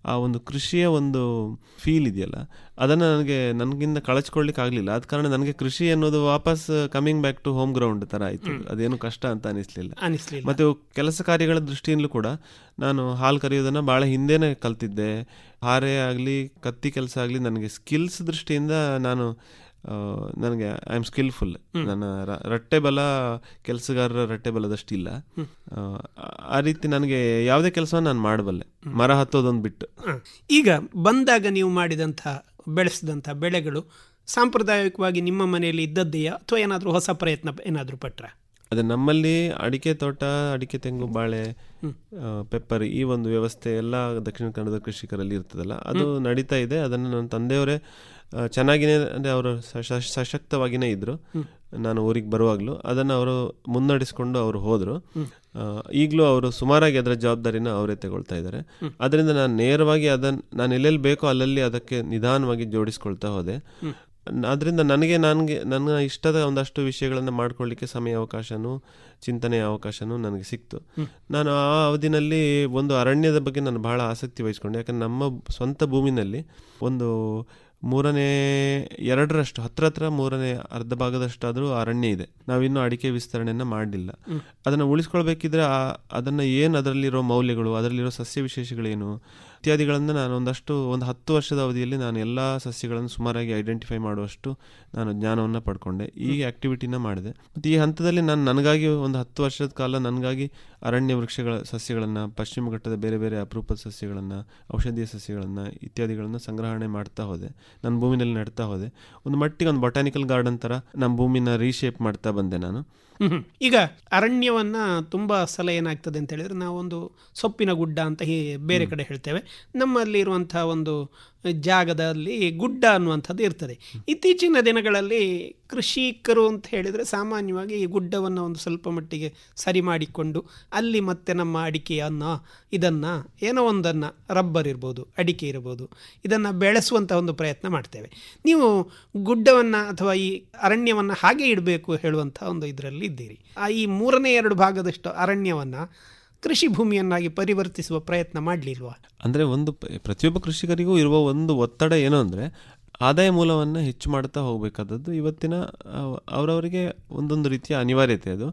ಆ ಒಂದು ಕೃಷಿಯ ಒಂದು ಫೀಲ್ ಇದೆಯಲ್ಲ ಅದನ್ನು ನನಗೆ ನನಗಿಂದ ಕಳಚ್ಕೊಳ್ಳಿಕ್ಕೆ ಆಗಲಿಲ್ಲ ಆದ ಕಾರಣ ನನಗೆ ಕೃಷಿ ಅನ್ನೋದು ವಾಪಸ್ coming back to home ground ಥರ ಆಯಿತು ಅದೇನು ಕಷ್ಟ ಅಂತ ಅನಿಸ್ಲಿಲ್ಲ ಅನಿಸ್ಲಿಲ್ಲ. ಮತ್ತು ಕೆಲಸ ಕಾರ್ಯಗಳ ದೃಷ್ಟಿಯಿಂದಲೂ ಕೂಡ ನಾನು ಹಾಲು ಕರೆಯೋದನ್ನು ಭಾಳ ಹಿಂದೆನೇ ಕಲ್ತಿದ್ದೆ ಹಾರೆ ಆಗಲಿ ಕತ್ತಿ ಕೆಲಸ ಆಗಲಿ ನನಗೆ ಸ್ಕಿಲ್ಸ್ ದೃಷ್ಟಿಯಿಂದ ನಾನು ಆ, ನನಗೆ ಐ ಆಮ್ ಸ್ಕಿಲ್ಫುಲ್ ನನ್ನ ರ- ರಟ್ಟೆ ಬಲ ಕೆಲಸಗಾರರ ರಟ್ಟೆ ಬಲದಷ್ಟಿಲ್ಲ ಆ, ಆ ರೀತಿ ನನಗೆ ಯಾವುದೇ ಕೆಲಸವನ್ನು ನಾನು ಮಾಡಬಲ್ಲೆ ಮರ ಹತ್ತೋದೊಂದು ಬಿಟ್ಟು ಹ. ಈಗ ಬಂದಾಗ ನೀವು ಮಾಡಿದಂಥ ಬೆಳೆಸಿದಂಥ ಬೆಳೆಗಳು ಸಾಂಪ್ರದಾಯಿಕವಾಗಿ ನಿಮ್ಮ ಮನೆಯಲ್ಲಿ ಇದ್ದದ್ದೆಯಾ ಅಥವಾ ಏನಾದರೂ ಹೊಸ ಪ್ರಯತ್ನ ಏನಾದರೂ ಪಟ್ರ ಅದೇ ನಮ್ಮಲ್ಲಿ ಅಡಿಕೆ ತೋಟ ಅಡಿಕೆ ತೆಂಗು ಬಾಳೆ ಆ, ಪೆಪ್ಪರ್ ಈ ಒಂದು ವ್ಯವಸ್ಥೆ ಎಲ್ಲ ದಕ್ಷಿಣ ಕನ್ನಡದ ಕೃಷಿಕರಲ್ಲಿ ಇರ್ತದಲ್ಲ ಅದು ನಡೀತಾ ಇದೆ ಅದನ್ನು ನನ್ನ ತಂದೆಯವರೇ ಆ, ಚೆನ್ನಾಗಿನೇ ಅಂದರೆ ಅವರು ಸಶ- ಸಶಕ್ತವಾಗಿಯೇ ಇದ್ದರು ನಾನು ಊರಿಗೆ ಬರುವಾಗಲೂ ಅದನ್ನು ಅವರು ಮುನ್ನಡೆಸ್ಕೊಂಡು ಅವರು ಹೋದರು ಈಗಲೂ ಅವರು ಸುಮಾರಾಗಿ ಅದರ ಜವಾಬ್ದಾರಿನ ಅವರೇ ತಗೊಳ್ತಾ ಇದ್ದಾರೆ ಅದರಿಂದ ನಾನು ನೇರವಾಗಿ ಅದನ್ನು ನಾನು ಎಲ್ಲೆಲ್ಲಿ ಬೇಕೋ ಅಲ್ಲಲ್ಲಿ ಅದಕ್ಕೆ ನಿಧಾನವಾಗಿ ಜೋಡಿಸ್ಕೊಳ್ತಾ ಹೋದೆ ಅದರಿಂದ ನನಗೆ ನನಗೆ ನನ್ನ ಇಷ್ಟದ ಒಂದಷ್ಟು ವಿಷಯಗಳನ್ನು ಮಾಡ್ಕೊಳ್ಳಿಕ್ಕೆ ಸಮಯ ಅವಕಾಶನೂ ಚಿಂತನೆಯ ಅವಕಾಶನೂ ನನಗೆ ಸಿಕ್ತು ನಾನು ಆ ಅವಧಿನಲ್ಲಿ ಒಂದು ಅರಣ್ಯದ ಬಗ್ಗೆ ನಾನು ಬಹಳ ಆಸಕ್ತಿ ವಹಿಸ್ಕೊಂಡೆ ಯಾಕಂದ್ರೆ ನಮ್ಮ ಸ್ವಂತ ಭೂಮಿನಲ್ಲಿ ಒಂದು ಮೂರನೇ ಎರಡರಷ್ಟು ಹತ್ರ ಹತ್ರ ಮೂರನೇ ಅರ್ಧ ಭಾಗದಷ್ಟಾದರೂ ಅರಣ್ಯ ಇದೆ ನಾವಿನ್ನೂ ಅಡಿಕೆ ವಿಸ್ತರಣೆಯನ್ನು ಮಾಡಲಿಲ್ಲ ಅದನ್ನು ಉಳಿಸ್ಕೊಳ್ಬೇಕಿದ್ರೆ ಆ ಅದನ್ನು ಏನು ಅದರಲ್ಲಿರೋ ಮೌಲ್ಯಗಳು ಅದರಲ್ಲಿರೋ ಸಸ್ಯ ವಿಶೇಷಗಳೇನು ಇತ್ಯಾದಿಗಳನ್ನು ನಾನು ಒಂದಷ್ಟು ಒಂದು ಹತ್ತು ವರ್ಷದ ಅವಧಿಯಲ್ಲಿ ನಾನು ಎಲ್ಲ ಸಸ್ಯಗಳನ್ನು ಸುಮಾರಾಗಿ ಐಡೆಂಟಿಫೈ ಮಾಡುವಷ್ಟು ನಾನು ಜ್ಞಾನವನ್ನು ಪಡ್ಕೊಂಡೆ ಈ ಆಕ್ಟಿವಿಟಿನ ಮಾಡಿದೆ ಮತ್ತು ಈ ಹಂತದಲ್ಲಿ ನಾನು ನನಗಾಗಿ ಒಂದು ಹತ್ತು ವರ್ಷದ ಕಾಲ ನನಗಾಗಿ ಅರಣ್ಯ ವೃಕ್ಷಗಳ ಸಸ್ಯಗಳನ್ನು ಪಶ್ಚಿಮ ಘಟ್ಟದ ಬೇರೆ ಬೇರೆ ಅಪರೂಪದ ಸಸ್ಯಗಳನ್ನು ಔಷಧೀಯ ಸಸ್ಯಗಳನ್ನು ಇತ್ಯಾದಿಗಳನ್ನು ಸಂಗ್ರಹಣೆ ಮಾಡ್ತಾ ಹೋದೆ ನನ್ನ ಭೂಮಿನಲ್ಲಿ ನೆಡ್ತಾ ಹೋದೆ ಒಂದು ಮಟ್ಟಿಗೆ ಒಂದು ಬೊಟಾನಿಕಲ್ ಗಾರ್ಡನ್ ಥರ ನಮ್ಮ ಭೂಮಿನ ರೀಶೇಪ್ ಮಾಡ್ತಾ ಬಂದೆ ನಾನು ಹ್ಮ್. ಈಗ ಅರಣ್ಯವನ್ನ ತುಂಬಾ ಸಲ ಏನಾಗ್ತದೆ ಅಂತ ಹೇಳಿದ್ರೆ ನಾವೊಂದು ಸೊಪ್ಪಿನ ಗುಡ್ಡ ಅಂತ ಹೀ- ಬೇರೆ ಕಡೆ ಹೇಳ್ತೇವೆ ನಮ್ಮಲ್ಲಿ ಇರುವಂತಹ ಒಂದು ಜಾಗದಲ್ಲಿ ಗುಡ್ಡ ಅನ್ನುವಂಥದ್ದು ಇರ್ತದೆ ಇತ್ತೀಚಿನ ದಿನಗಳಲ್ಲಿ ಕೃಷಿಕರು ಅಂತ ಹೇಳಿದರೆ ಸಾಮಾನ್ಯವಾಗಿ ಈ ಗುಡ್ಡವನ್ನು ಒಂದು ಸ್ವಲ್ಪ ಮಟ್ಟಿಗೆ ಸರಿ ಮಾಡಿಕೊಂಡು ಅಲ್ಲಿ ಮತ್ತೆ ನಮ್ಮ ಅಡಿಕೆಯನ್ನು ಇದನ್ನು ಏನೋ ಒಂದನ್ನು ರಬ್ಬರ್ ಇರ್ಬೋದು ಅಡಿಕೆ ಇರ್ಬೋದು ಇದನ್ನು ಬೆಳೆಸುವಂಥ ಒಂದು ಪ್ರಯತ್ನ ಮಾಡ್ತೇವೆ ನೀವು ಗುಡ್ಡವನ್ನು ಅಥವಾ ಈ ಅರಣ್ಯವನ್ನು ಹಾಗೆ ಇಡಬೇಕು ಹೇಳುವಂಥ ಒಂದು ಇದರಲ್ಲಿ ಇದ್ದೀರಿ ಆ ಈ ಮೂರನೇ ಎರಡು ಭಾಗದಷ್ಟು ಅರಣ್ಯವನ್ನು ಕೃಷಿ ಭೂಮಿಯನ್ನಾಗಿ ಪರಿವರ್ತಿಸುವ ಪ್ರಯತ್ನ ಮಾಡಲಿಲ್ವಾ ಅಂದರೆ ಒಂದು ಪ- ಪ್ರತಿಯೊಬ್ಬ ಕೃಷಿಕರಿಗೂ ಇರುವ ಒಂದು ಒತ್ತಡ ಏನು ಅಂದರೆ ಆದಾಯ ಮೂಲವನ್ನು ಹೆಚ್ಚು ಮಾಡ್ತಾ ಹೋಗಬೇಕಾದದ್ದು ಇವತ್ತಿನ ಆ, ಅವರವರಿಗೆ ಒಂದೊಂದು ರೀತಿಯ ಅನಿವಾರ್ಯತೆ ಅದು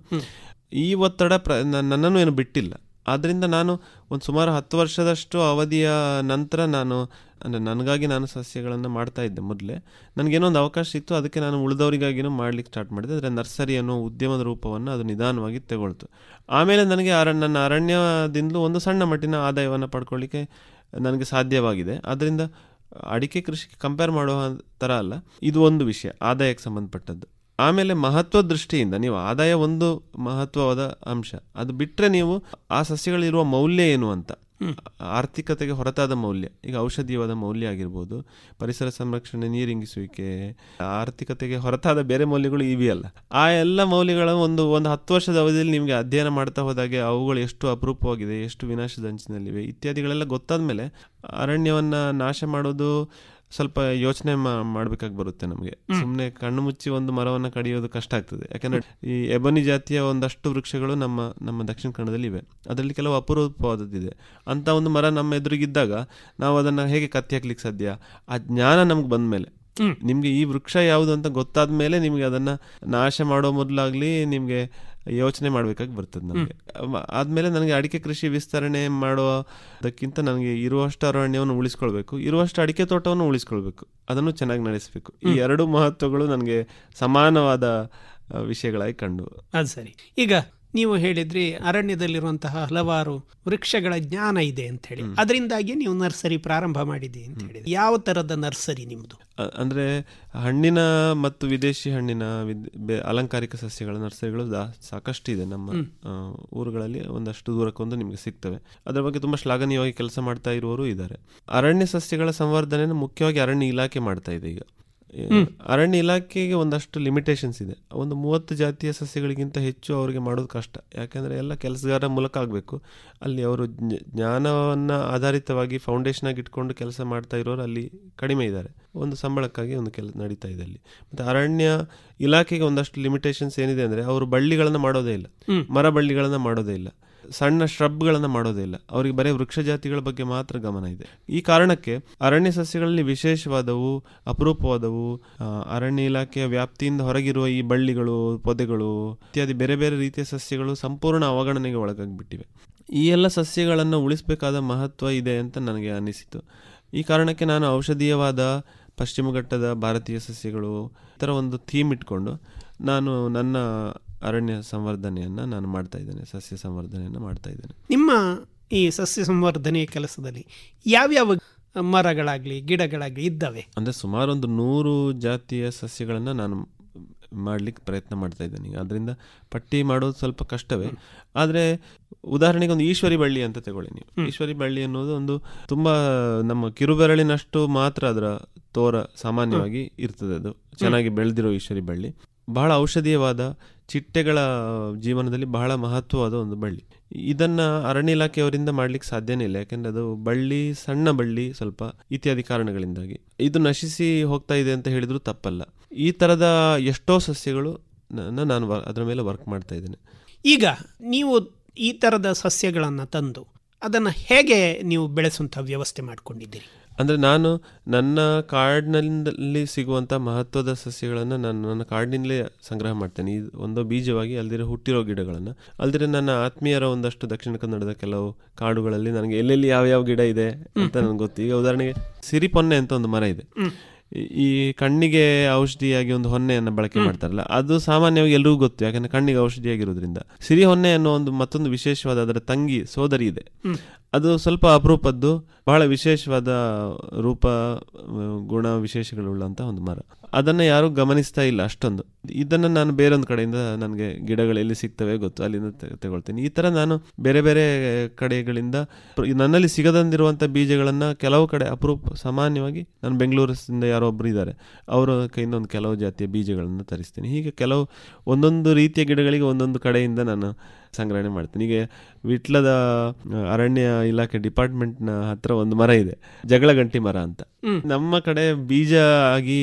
ಈ ಒತ್ತಡ ಪ್ರ ನ- ನನ್ನನ್ನು ಏನು ಬಿಟ್ಟಿಲ್ಲ ಆದ್ದರಿಂದ ನಾನು ಒಂದು ಸುಮಾರು ಹತ್ತು ವರ್ಷದಷ್ಟು ಅವಧಿಯ ನಂತರ ನಾನು ಅಂದರೆ ನನಗಾಗಿ ನಾನು ಸಸ್ಯಗಳನ್ನು ಮಾಡ್ತಾ ಇದ್ದೆ ಮೊದಲೇ ನನಗೇನೋ ಒಂದು ಅವಕಾಶ ಸಿಕ್ತು ಅದಕ್ಕೆ ನಾನು ಉಳಿದವರಿಗಾಗಿನೂ ಮಾಡ್ಲಿಕ್ಕೆ ಸ್ಟಾರ್ಟ್ ಮಾಡಿದೆ ಅಂದರೆ ನರ್ಸರಿ ಅನ್ನೋ ಉದ್ಯಮದ ರೂಪವನ್ನು ಅದು ನಿಧಾನವಾಗಿ ತಗೊಳ್ತು ಆಮೇಲೆ ನನಗೆ ಅರ ನನ್ನ ಅರಣ್ಯದಿಂದಲೂ ಒಂದು ಸಣ್ಣ ಮಟ್ಟಿನ ಆದಾಯವನ್ನು ಪಡ್ಕೊಳ್ಳಿಕ್ಕೆ ನನಗೆ ಸಾಧ್ಯವಾಗಿದೆ ಆದ್ದರಿಂದ ಅಡಿಕೆ ಕೃಷಿಗೆ ಕಂಪೇರ್ ಮಾಡೋ ಥರ ಅಲ್ಲ ಇದು ಒಂದು ವಿಷಯ ಆದಾಯಕ್ಕೆ ಸಂಬಂಧಪಟ್ಟದ್ದು ಆಮೇಲೆ ಮಹತ್ವ ದೃಷ್ಟಿಯಿಂದ ನೀವು ಆದಾಯ ಒಂದು ಮಹತ್ವವಾದ ಅಂಶ ಅದು ಬಿಟ್ಟರೆ ನೀವು ಆ ಸಸ್ಯಗಳಿರುವ ಮೌಲ್ಯ ಏನು ಅಂತ ಆರ್ಥಿಕತೆಗೆ ಹೊರತಾದ ಮೌಲ್ಯ ಈಗ ಔಷಧೀಯವಾದ ಮೌಲ್ಯ ಆಗಿರ್ಬೋದು ಪರಿಸರ ಸಂರಕ್ಷಣೆ ನೀರಿಂಗಿಸುವಿಕೆ ಆರ್ಥಿಕತೆಗೆ ಹೊರತಾದ ಬೇರೆ ಮೌಲ್ಯಗಳು ಇವೆಯಲ್ಲ ಆ ಎಲ್ಲ ಮೌಲ್ಯಗಳ ಒಂದು ಒಂದು ಹತ್ತು ವರ್ಷದ ಅವಧಿಯಲ್ಲಿ ನಿಮಗೆ ಅಧ್ಯಯನ ಮಾಡ್ತಾ ಹೋದಾಗೆ ಅವುಗಳು ಎಷ್ಟು ಅಪರೂಪವಾಗಿದೆ ಎಷ್ಟು ವಿನಾಶದ ಅಂಚಿನಲ್ಲಿವೆ ಇತ್ಯಾದಿಗಳೆಲ್ಲ ಗೊತ್ತಾದ ಮೇಲೆ ಅರಣ್ಯವನ್ನ ನಾಶ ಮಾಡೋದು ಸ್ವಲ್ಪ ಯೋಚನೆ ಮಾಡಬೇಕಾಗಿ ಬರುತ್ತೆ ನಮಗೆ ಸುಮ್ಮನೆ ಕಣ್ಣು ಮುಚ್ಚಿ ಒಂದು ಮರವನ್ನು ಕಡಿಯೋದು ಕಷ್ಟ ಆಗ್ತದೆ ಯಾಕಂದ್ರೆ ಈ ಎಬನಿ ಜಾತಿಯ ಒಂದಷ್ಟು ವೃಕ್ಷಗಳು ನಮ್ಮ ನಮ್ಮ ದಕ್ಷಿಣ ಕನ್ನಡದಲ್ಲಿ ಇವೆ ಅದರಲ್ಲಿ ಕೆಲವು ಅಪರೂಪವಾದದ್ದಿದೆ ಅಂತ ಒಂದು ಮರ ನಮ್ಮ ಎದುರಿಗಿದ್ದಾಗ ನಾವು ಅದನ್ನ ಹೇಗೆ ಕತ್ತಿ ಹಾಕ್ಲಿಕ್ಕೆ ಸಾಧ್ಯ ಆ ಜ್ಞಾನ ನಮ್ಗೆ ಬಂದ ಮೇಲೆ ನಿಮ್ಗೆ ಈ ವೃಕ್ಷ ಯಾವುದು ಅಂತ ಗೊತ್ತಾದ ಮೇಲೆ ನಿಮ್ಗೆ ಅದನ್ನ ನಾಶ ಮಾಡೋ ಮೊದಲಾಗ್ಲಿ ನಿಮ್ಗೆ ಯೋಚನೆ ಮಾಡ್ಬೇಕಾಗಿ ಬರ್ತದೆ ನನಗೆ ಆದ್ಮೇಲೆ ನನಗೆ ಅಡಿಕೆ ಕೃಷಿ ವಿಸ್ತರಣೆ ಮಾಡೋದಕ್ಕಿಂತ ನನಗೆ ಇರುವಷ್ಟು ಅರಣ್ಯವನ್ನು ಉಳಿಸ್ಕೊಳ್ಬೇಕು ಇರುವಷ್ಟು ಅಡಿಕೆ ತೋಟವನ್ನು ಉಳಿಸ್ಕೊಳ್ಬೇಕು ಅದನ್ನು ಚೆನ್ನಾಗಿ ನಡೆಸಬೇಕು ಈ ಎರಡು ಮಹತ್ವಗಳು ನನಗೆ ಸಮಾನವಾದ ಆ, ವಿಷಯಗಳಾಗಿ ಕಂಡು ಅದು ಸರಿ ಈಗ ನೀವು ಹೇಳಿದ್ರಿ ಅರಣ್ಯದಲ್ಲಿರುವಂತಹ ಹಲವಾರು ವೃಕ್ಷಗಳ ಜ್ಞಾನ ಇದೆ ಅಂತ ಹೇಳಿ ಅದರಿಂದಾಗಿ ನೀವು ನರ್ಸರಿ ಪ್ರಾರಂಭ ಮಾಡಿದ್ದೀರಿ ಅಂತ ಹೇಳಿ ಯಾವ ತರದ ನರ್ಸರಿ ನಿಮ್ದು ಅ- ಅಂದ್ರೆ ಹಣ್ಣಿನ ಮತ್ತು ವಿದೇಶಿ ಹಣ್ಣಿನ ವಿದ್- ಬೆ- ಅಲಂಕಾರಿಕ ಸಸ್ಯಗಳ ನರ್ಸರಿಗಳು ದಾ- ಸಾಕಷ್ಟು ಇದೆ ನಮ್ಮ ಆ, ಊರುಗಳಲ್ಲಿ ಒಂದಷ್ಟು ದೂರಕ್ಕೊಂದು ನಿಮಗೆ ಸಿಗ್ತವೆ ಅದರ ಬಗ್ಗೆ ತುಂಬಾ ಶ್ಲಾಘನೀಯವಾಗಿ ಕೆಲಸ ಮಾಡ್ತಾ ಇರುವವರು ಇದ್ದಾರೆ ಅರಣ್ಯ ಸಸ್ಯಗಳ ಸಂವರ್ಧನೆಯನ್ನು ಮುಖ್ಯವಾಗಿ ಅರಣ್ಯ ಇಲಾಖೆ ಮಾಡ್ತಾ ಇದೆ ಈಗ ಏ, ಅರಣ್ಯ ಇಲಾಖೆಗೆ ಒಂದಷ್ಟು ಲಿಮಿಟೇಷನ್ಸ್ ಇದೆ ಒಂದು ಮೂವತ್ತು ಜಾತಿಯ ಸಸ್ಯಗಳಿಗಿಂತ ಹೆಚ್ಚು ಅವರಿಗೆ ಮಾಡೋದು ಕಷ್ಟ ಯಾಕೆಂದರೆ ಎಲ್ಲ ಕೆಲಸಗಾರ ಮೂಲಕ ಆಗಬೇಕು ಅಲ್ಲಿ ಅವರು ಜ್ಞ- ಜ್ಞಾನವನ್ನ ಆಧಾರಿತವಾಗಿ ಫೌಂಡೇಶನ್ ಆಗಿ ಇಟ್ಕೊಂಡು ಕೆಲಸ ಮಾಡ್ತಾ ಇರೋರು ಅಲ್ಲಿ ಕಡಿಮೆ ಇದ್ದಾರೆ ಒಂದು ಸಂಬಳಕ್ಕಾಗಿ ಒಂದು ಕೆಲಸ ನಡೀತಾ ಇದೆ ಅಲ್ಲಿ ಮತ್ತು ಅರಣ್ಯ ಇಲಾಖೆಗೆ ಒಂದಷ್ಟು ಲಿಮಿಟೇಷನ್ಸ್ ಏನಿದೆ ಅಂದರೆ ಅವರು ಬಳ್ಳಿಗಳನ್ನು ಮಾಡೋದೇ ಇಲ್ಲ ಮರ ಬಳ್ಳಿಗಳನ್ನು ಮಾಡೋದೇ ಇಲ್ಲ ಸಣ್ಣ ಶ್ರಬ್ಗಳನ್ನು ಮಾಡೋದೇ ಇಲ್ಲ ಅವರಿಗೆ ಬರೀ ವೃಕ್ಷ ಜಾತಿಗಳ ಬಗ್ಗೆ ಮಾತ್ರ ಗಮನ ಇದೆ ಈ ಕಾರಣಕ್ಕೆ ಅರಣ್ಯ ಸಸ್ಯಗಳಲ್ಲಿ ವಿಶೇಷವಾದವು ಅಪರೂಪವಾದವು ಆ, ಅರಣ್ಯ ಇಲಾಖೆಯ ವ್ಯಾಪ್ತಿಯಿಂದ ಹೊರಗಿರುವ ಈ ಬಳ್ಳಿಗಳು ಪೊದೆಗಳು ಇತ್ಯಾದಿ ಬೇರೆ ಬೇರೆ ರೀತಿಯ ಸಸ್ಯಗಳು ಸಂಪೂರ್ಣ ಅವಗಣನೆಗೆ ಒಳಗಾಗಿಬಿಟ್ಟಿವೆ ಈ ಎಲ್ಲ ಸಸ್ಯಗಳನ್ನು ಉಳಿಸಬೇಕಾದ ಮಹತ್ವ ಇದೆ ಅಂತ ನನಗೆ ಅನಿಸಿತು ಈ ಕಾರಣಕ್ಕೆ ನಾನು ಔಷಧೀಯವಾದ ಪಶ್ಚಿಮ ಘಟ್ಟದ ಭಾರತೀಯ ಸಸ್ಯಗಳು ಈ ಥರ ಒಂದು ಥೀಮ್ ಇಟ್ಕೊಂಡು ನಾನು ನನ್ನ ಅರಣ್ಯ ಸಂವರ್ಧನೆಯನ್ನು ನಾನು ಮಾಡ್ತಾ ಇದ್ದೇನೆ ಸಸ್ಯ ಸಂವರ್ಧನೆಯನ್ನು ಮಾಡ್ತಾ ಇದ್ದೇನೆ ನಿಮ್ಮ ಈ ಸಸ್ಯ ಸಂವರ್ಧನೆಯ ಕೆಲಸದಲ್ಲಿ ಯಾವ್ಯಾವ ಮರಗಳಾಗಲಿ ಗಿಡಗಳಾಗಲಿ ಇದ್ದಾವೆ ಅಂದರೆ ಸುಮಾರು ಒಂದು ನೂರು ಜಾತಿಯ ಸಸ್ಯಗಳನ್ನು ನಾನು ಮಾಡ್ಲಿಕ್ಕೆ ಪ್ರಯತ್ನ ಮಾಡ್ತಾ ಇದ್ದೇನೆ ಈಗ ಅದರಿಂದ ಪಟ್ಟಿ ಮಾಡೋದು ಸ್ವಲ್ಪ ಕಷ್ಟವೇ ಆದರೆ ಉದಾಹರಣೆಗೆ ಒಂದು ಈಶ್ವರಿ ಬಳ್ಳಿ ಅಂತ ತಗೊಳ್ಳಿ ನೀವು ಈಶ್ವರಿ ಬಳ್ಳಿ ಅನ್ನೋದು ಒಂದು ತುಂಬ ನಮ್ಮ ಕಿರುಬೆರಳಿನಷ್ಟು ಮಾತ್ರ ಅದರ ತೋರ ಸಾಮಾನ್ಯವಾಗಿ ಇರ್ತದೆ ಅದು ಚೆನ್ನಾಗಿ ಬೆಳೆದಿರೋ ಈಶ್ವರಿ ಬಳ್ಳಿ ಬಹಳ ಔಷಧೀಯವಾದ ಚಿಟ್ಟೆಗಳ ಜೀವನದಲ್ಲಿ ಬಹಳ ಮಹತ್ವವಾದ ಒಂದು ಬಳ್ಳಿ ಇದನ್ನ ಅರಣ್ಯ ಇಲಾಖೆಯವರಿಂದ ಮಾಡ್ಲಿಕ್ಕೆ ಸಾಧ್ಯನೇ ಇಲ್ಲ ಯಾಕಂದ್ರೆ ಅದು ಬಳ್ಳಿ ಸಣ್ಣ ಬಳ್ಳಿ ಸ್ವಲ್ಪ ಇತ್ಯಾದಿ ಕಾರಣಗಳಿಂದಾಗಿ ಇದು ನಶಿಸಿ ಹೋಗ್ತಾ ಇದೆ ಅಂತ ಹೇಳಿದ್ರು ತಪ್ಪಲ್ಲ ಈ ತರದ ಎಷ್ಟೋ ಸಸ್ಯಗಳು ನ- ನಾನು ವ- ಅದರ ಮೇಲೆ ವರ್ಕ್ ಮಾಡ್ತಾ ಇದ್ದೇನೆ ಈಗ ನೀವು ಈ ಥರದ ಸಸ್ಯಗಳನ್ನು ತಂದು ಅದನ್ನು ಹೇಗೆ ನೀವು ಬೆಳೆಸುವಂಥ ವ್ಯವಸ್ಥೆ ಮಾಡಿಕೊಂಡಿದ್ದೀರಿ ಅಂದರೆ ನಾನು ನನ್ನ ಕಾಡಿನಲ್ಲಿ ಸಿಗುವಂಥ ಮಹತ್ವದ ಸಸ್ಯಗಳನ್ನು ನಾನು ನನ್ನ ಕಾಡಿನಲ್ಲೇ ಸಂಗ್ರಹ ಮಾಡ್ತೇನೆ ಇದು ಒಂದೋ ಬೀಜವಾಗಿ ಅಲ್ದಿರ ಹುಟ್ಟಿರೋ ಗಿಡಗಳನ್ನು ಅಲ್ದಿರ ನನ್ನ ಆತ್ಮೀಯರ ಒಂದಷ್ಟು ದಕ್ಷಿಣ ಕನ್ನಡದ ಕೆಲವು ಕಾಡುಗಳಲ್ಲಿ ನನಗೆ ಎಲ್ಲೆಲ್ಲಿ ಯಾವ ಯಾವ ಗಿಡ ಇದೆ ಅಂತ ನನಗೆ ಗೊತ್ತು ಈಗ ಉದಾಹರಣೆಗೆ ಸಿರಿಪೊನ್ನೆ ಅಂತ ಒಂದು ಮರ ಇದೆ ಈ- ಈ ಕಣ್ಣಿಗೆ ಔಷಧಿಯಾಗಿ ಒಂದು ಹೊನ್ನೆಯನ್ನು ಬಳಕೆ ಮಾಡ್ತಾರಲ್ಲ ಅದು ಸಾಮಾನ್ಯವಾಗಿ ಎಲ್ರಿಗೂ ಗೊತ್ತು ಯಾಕಂದ್ರೆ ಕಣ್ಣಿಗೆ ಔಷಧಿಯಾಗಿರೋದ್ರಿಂದ ಸಿರಿ ಹೊನ್ನೆ ಅನ್ನೋ ಒಂದು ಮತ್ತೊಂದು ವಿಶೇಷವಾದ ಅದರ ತಂಗಿ ಸೋದರಿ ಇದೆ ಅದು ಸ್ವಲ್ಪ ಅಪರೂಪದ್ದು ಬಹಳ ವಿಶೇಷವಾದ ರೂಪ ಆ, ಗುಣ ವಿಶೇಷಗಳುಳ್ಳಂತ ಒಂದು ಮರ ಅದನ್ನ ಯಾರು ಗಮನಿಸ್ತಾ ಇಲ್ಲ ಅಷ್ಟೊಂದು ಇದನ್ನ ನಾನು ಬೇರೊಂದು ಕಡೆಯಿಂದ ನನಗೆ ಗಿಡಗಳು ಎಲ್ಲಿ ಸಿಗ್ತವೆ ಗೊತ್ತು ಅಲ್ಲಿಂದ ತೆ- ತಗೊಳ್ತೀನಿ ಈ ತರ ನಾನು ಬೇರೆ ಬೇರೆ ಕಡೆಗಳಿಂದ ಪ್ರ- ನನ್ನಲ್ಲಿ ಸಿಗದಂದಿರುವಂತ ಬೀಜಗಳನ್ನ ಕೆಲವು ಕಡೆ ಅಪರೂಪ ಸಾಮಾನ್ಯವಾಗಿ ನಾನು ಬೆಂಗಳೂರಿನಿಂದ ಯಾರೋ ಒಬ್ರು ಇದ್ದಾರೆ ಅವರ ಕೈಯಿಂದ ಒಂದು ಕೆಲವು ಜಾತಿಯ ಬೀಜಗಳನ್ನು ತರಿಸ್ತೀನಿ ಹೀಗೆ ಕೆಲವು ಒಂದೊಂದು ರೀತಿಯ ಗಿಡಗಳಿಗೆ ಒಂದೊಂದು ಕಡೆಯಿಂದ ನಾನು ಸಂಗ್ರಹಣೆ ಮಾಡ್ತೀನಿ ಈಗ ವಿಟ್ಲದ ಆ, ಅರಣ್ಯ ಇಲಾಖೆ ಡಿಪಾರ್ಟ್ಮೆಂಟ್ನ ಹತ್ರ ಒಂದು ಮರ ಇದೆ ಜಗಳಗಂಟಿ ಮರ ಅಂತ ನಮ್ಮ ಕಡೆ ಬೀಜ ಆಗಿ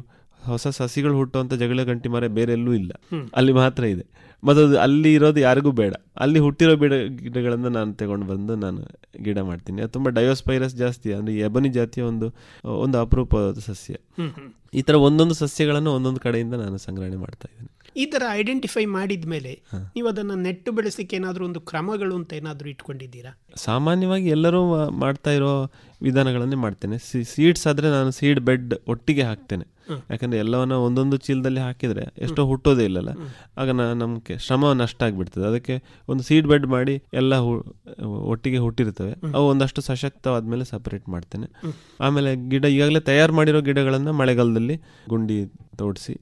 ಹೊಸ ಸಸಿಗಳು ಹುಟ್ಟುವಂತ ಜಗಳಗಂಟಿ ಮರ ಬೇರೆ ಎಲ್ಲೂ ಇಲ್ಲ ಅಲ್ಲಿ ಮಾತ್ರ ಇದೆ ಮತ್ತು ಅದು ಅಲ್ಲಿ ಇರೋದು ಯಾರಿಗೂ ಬೇಡ ಅಲ್ಲಿ ಹುಟ್ಟಿರೋ ಗಿಡ ಗಿಡಗಳನ್ನು ನಾನು ತಗೊಂಡು ಬಂದು ನಾನು ಗಿಡ ಮಾಡ್ತೀನಿ ಅದು ತುಂಬ ಡಯೋಸ್ಪೈರಸ್ ಜಾಸ್ತಿ ಅಂದರೆ ಎಬನಿ ಜಾತಿಯ ಒಂದು ಒಂದು ಅಪರೂಪವಾದ ಸಸ್ಯ ಹ್ಮ್, ಹ್ಮ್. ಈ ಥರ ಒಂದೊಂದು ಸಸ್ಯಗಳನ್ನು ಒಂದೊಂದು ಕಡೆಯಿಂದ ನಾನು ಸಂಗ್ರಹಣೆ ಮಾಡ್ತಾ ಇದ್ದೇನೆ ಈ ಥರ ಐಡೆಂಟಿಫೈ ಮಾಡಿದ ಮೇಲೆ ನೀವು ಅದನ್ನು ನೆಟ್ಟು ಬೆಳೆಸಲಿಕ್ಕೆ ಏನಾದರೂ ಒಂದು ಕ್ರಮಗಳು ಅಂತ ಏನಾದರೂ ಇಟ್ಕೊಂಡಿದ್ದೀರಾ ಸಾಮಾನ್ಯವಾಗಿ ಎಲ್ಲರೂ ಮಾ- ಮಾಡ್ತಾ ಇರೋ ವಿಧಾನಗಳನ್ನೇ ಮಾಡ್ತೇನೆ ಸೀಡ್ಸ್ ಆದರೆ ನಾನು ಸೀಡ್ ಬೆಡ್ ಒಟ್ಟಿಗೆ ಹಾಕ್ತೇನೆ ಯಾಕಂದ್ರೆ ಎಲ್ಲವನ್ನ ಒಂದೊಂದು ಚೀಲದಲ್ಲಿ ಹಾಕಿದ್ರೆ ಎಷ್ಟೋ ಹುಟ್ಟೋದೇ ಇಲ್ಲಲ್ಲ ಆಗ ನಾ- ನಮ್ಗೆ ಶ್ರಮ ನಷ್ಟ ಆಗ್ಬಿಡ್ತದೆ ಅದಕ್ಕೆ ಒಂದು ಸೀಡ್ ಬೆಡ್ ಮಾಡಿ ಎಲ್ಲ ಹು- ಒಟ್ಟಿಗೆ ಹುಟ್ಟಿರ್ತವೆ ಅವು ಒಂದಷ್ಟು ಸಶಕ್ತವಾದ್ಮೇಲೆ ಸಪರೇಟ್ ಮಾಡ್ತೇನೆ ಆಮೇಲೆ ಗಿಡ ಈಗಾಗಲೇ ತಯಾರು ಮಾಡಿರೋ ಗಿಡಗಳನ್ನ ಮಳೆಗಾಲದಲ್ಲಿ ಗುಂಡಿ ತೋಡಿಸಿ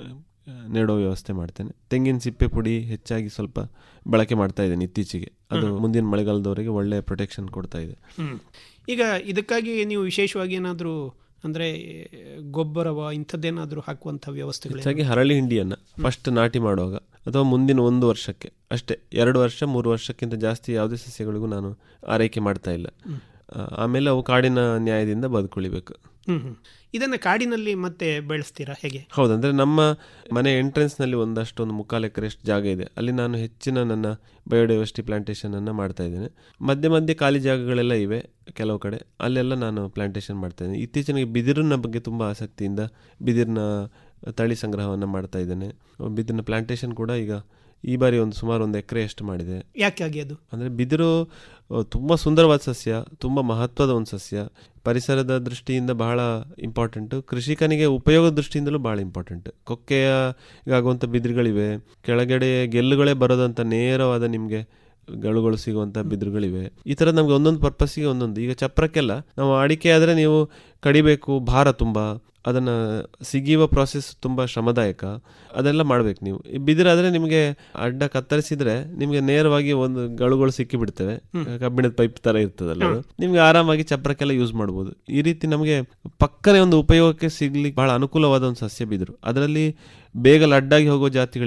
ನೆಡೋ ವ್ಯವಸ್ಥೆ ಮಾಡ್ತೇನೆ ತೆಂಗಿನ ಸಿಪ್ಪೆ ಪುಡಿ ಹೆಚ್ಚಾಗಿ ಸ್ವಲ್ಪ ಬಳಕೆ ಮಾಡ್ತಾ ಇದ್ದೇನೆ ಇತ್ತೀಚೆಗೆ ಅದು ಮುಂದಿನ ಮಳೆಗಾಲದವರೆಗೆ ಒಳ್ಳೆ ಪ್ರೊಟೆಕ್ಷನ್ ಕೊಡ್ತಾ ಇದೆ ಹ್ಮ್. ಈಗ ಇದಕ್ಕಾಗಿ ನೀವು ವಿಶೇಷವಾಗಿ ಏನಾದರೂ ಅಂದರೆ ಗೊಬ್ಬರವ ಇಂಥದ್ದೇನಾದರೂ ಹಾಕುವಂಥ ವ್ಯವಸ್ಥೆಗಳು ಹೆಚ್ಚಾಗಿ ಹರಳಿ ಹಿಂಡಿಯನ್ನ ಫಸ್ಟ್ ನಾಟಿ ಮಾಡುವಾಗ ಅಥವಾ ಮುಂದಿನ ಒಂದು ವರ್ಷಕ್ಕೆ ಅಷ್ಟೇ ಎರಡು ವರ್ಷ ಮೂರು ವರ್ಷಕ್ಕಿಂತ ಜಾಸ್ತಿ ಯಾವುದೇ ಸಸ್ಯಗಳಿಗೂ ನಾನು ಆರೈಕೆ ಮಾಡ್ತಾ ಇಲ್ಲ ಆ, ಆಮೇಲೆ ಅವು ಕಾಡಿನ ನ್ಯಾಯದಿಂದ ಬದುಕುಳಿಬೇಕು ಹ್ಮ್ ಹ್ಮ್. ಇದನ್ನ ಕಾಡಿನಲ್ಲಿ ಮತ್ತೆ ಬೆಳೆಸ್ತೀರಾ ಹೇಗೆ ಹೌದಂದ್ರೆ ನಮ್ಮ ಮನೆ ಎಂಟ್ರೆನ್ಸ್ ನಲ್ಲಿ ಒಂದಷ್ಟು ಒಂದು ಮುಕ್ಕಾಲು ಎಕರೆಷ್ಟು ಜಾಗ ಇದೆ ಅಲ್ಲಿ ನಾನು ಹೆಚ್ಚಿನ ನನ್ನ ಬಯೋಡೈವರ್ಸಿಟಿ ಪ್ಲಾಂಟೇಶನ್ ಅನ್ನ ಮಾಡ್ತಾ ಇದ್ದೇನೆ ಮಧ್ಯೆ ಮಧ್ಯೆ ಖಾಲಿ ಜಾಗಗಳೆಲ್ಲ ಇವೆ ಕೆಲವು ಕಡೆ ಅಲ್ಲೆಲ್ಲ ನಾನು ಪ್ಲಾಂಟೇಶನ್ ಮಾಡ್ತಾ ಇದ್ದೇನೆ ಇತ್ತೀಚಿನ ಬಿದಿರಿನ ಬಗ್ಗೆ ತುಂಬಾ ಆಸಕ್ತಿಯಿಂದ ಬಿದಿರಿನ ತಳಿ ಸಂಗ್ರಹವನ್ನು ಮಾಡ್ತಾ ಇದ್ದೇನೆ ಬಿದಿರಿನ ಪ್ಲಾಂಟೇಶನ್ ಕೂಡ ಈಗ ಈ ಬಾರಿ ಒಂದು ಸುಮಾರು ಒಂದು ಎಕರೆ ಅಷ್ಟು ಮಾಡಿದೆ ಯಾಕಾಗಿ ಅದು ಅಂದರೆ ಬಿದಿರು ಅಹ್, ತುಂಬ ಸುಂದರವಾದ ಸಸ್ಯ ತುಂಬ ಮಹತ್ವದ ಒಂದು ಸಸ್ಯ ಪರಿಸರದ ದೃಷ್ಟಿಯಿಂದ ಬಹಳ ಇಂಪಾರ್ಟೆಂಟು ಕೃಷಿಕನಿಗೆ ಉಪಯೋಗದ ದೃಷ್ಟಿಯಿಂದಲೂ ಬಹಳ ಇಂಪಾರ್ಟೆಂಟ್ ಕೊಕ್ಕೆಯ ಆಗುವಂಥ ಬಿದಿರುಗಳಿವೆ ಕೆಳಗಡೆ ಗೆಲ್ಲುಗಳೇ ಬರೋದಂಥ ನೇರವಾದ ನಿಮಗೆ ಗಳುಗಳು ಸಿಗುವಂಥ ಬಿದಿರುಗಳಿವೆ ಈ ಥರ ನಮ್ಗೆ ಒಂದೊಂದು ಪರ್ಪಸ್ಸಿಗೆ ಒಂದೊಂದು ಈಗ ಚಪ್ರಕ್ಕೆಲ್ಲ ನಾವು ಅಡಿಕೆ ಆದರೆ ನೀವು ಕಡಿಬೇಕು ಭಾರ ತುಂಬ ಅದನ್ನು ಸಿಗಿಯುವ ಪ್ರಾಸೆಸ್ ತುಂಬ ಶ್ರಮದಾಯಕ ಅದೆಲ್ಲ ಮಾಡ್ಬೇಕು ನೀವು ಈ ಬಿದಿರಾದ್ರೆ ನಿಮಗೆ ಅಡ್ಡ ಕತ್ತರಿಸಿದ್ರೆ ನಿಮಗೆ ನೇರವಾಗಿ ಒಂದು ಗಳುಗಳು ಸಿಕ್ಕಿ ಬಿಡ್ತವೆ ಕಬ್ಬಿಣದ ಪೈಪ್ ತರ ಇರ್ತದಲ್ಲ ಅದು. ನಿಮ್ಗೆ ಆರಾಮಾಗಿ ಚಪ್ರಕ್ಕೆಲ್ಲ ಯೂಸ್ ಮಾಡ್ಬೋದು ಈ ರೀತಿ ನಮಗೆ ಪಕ್ಕನೆ ಒಂದು ಉಪಯೋಗಕ್ಕೆ ಸಿಗ್ಲಿಕ್ಕೆ ಬಹಳ ಅನುಕೂಲವಾದ ಒಂದು ಸಸ್ಯ ಬಿದಿರು ಅದರಲ್ಲಿ ಬೇಗ ಲಡ್ಡಾಗಿ ಹೋಗೋ ಜಾತಿಗಳಿವೆ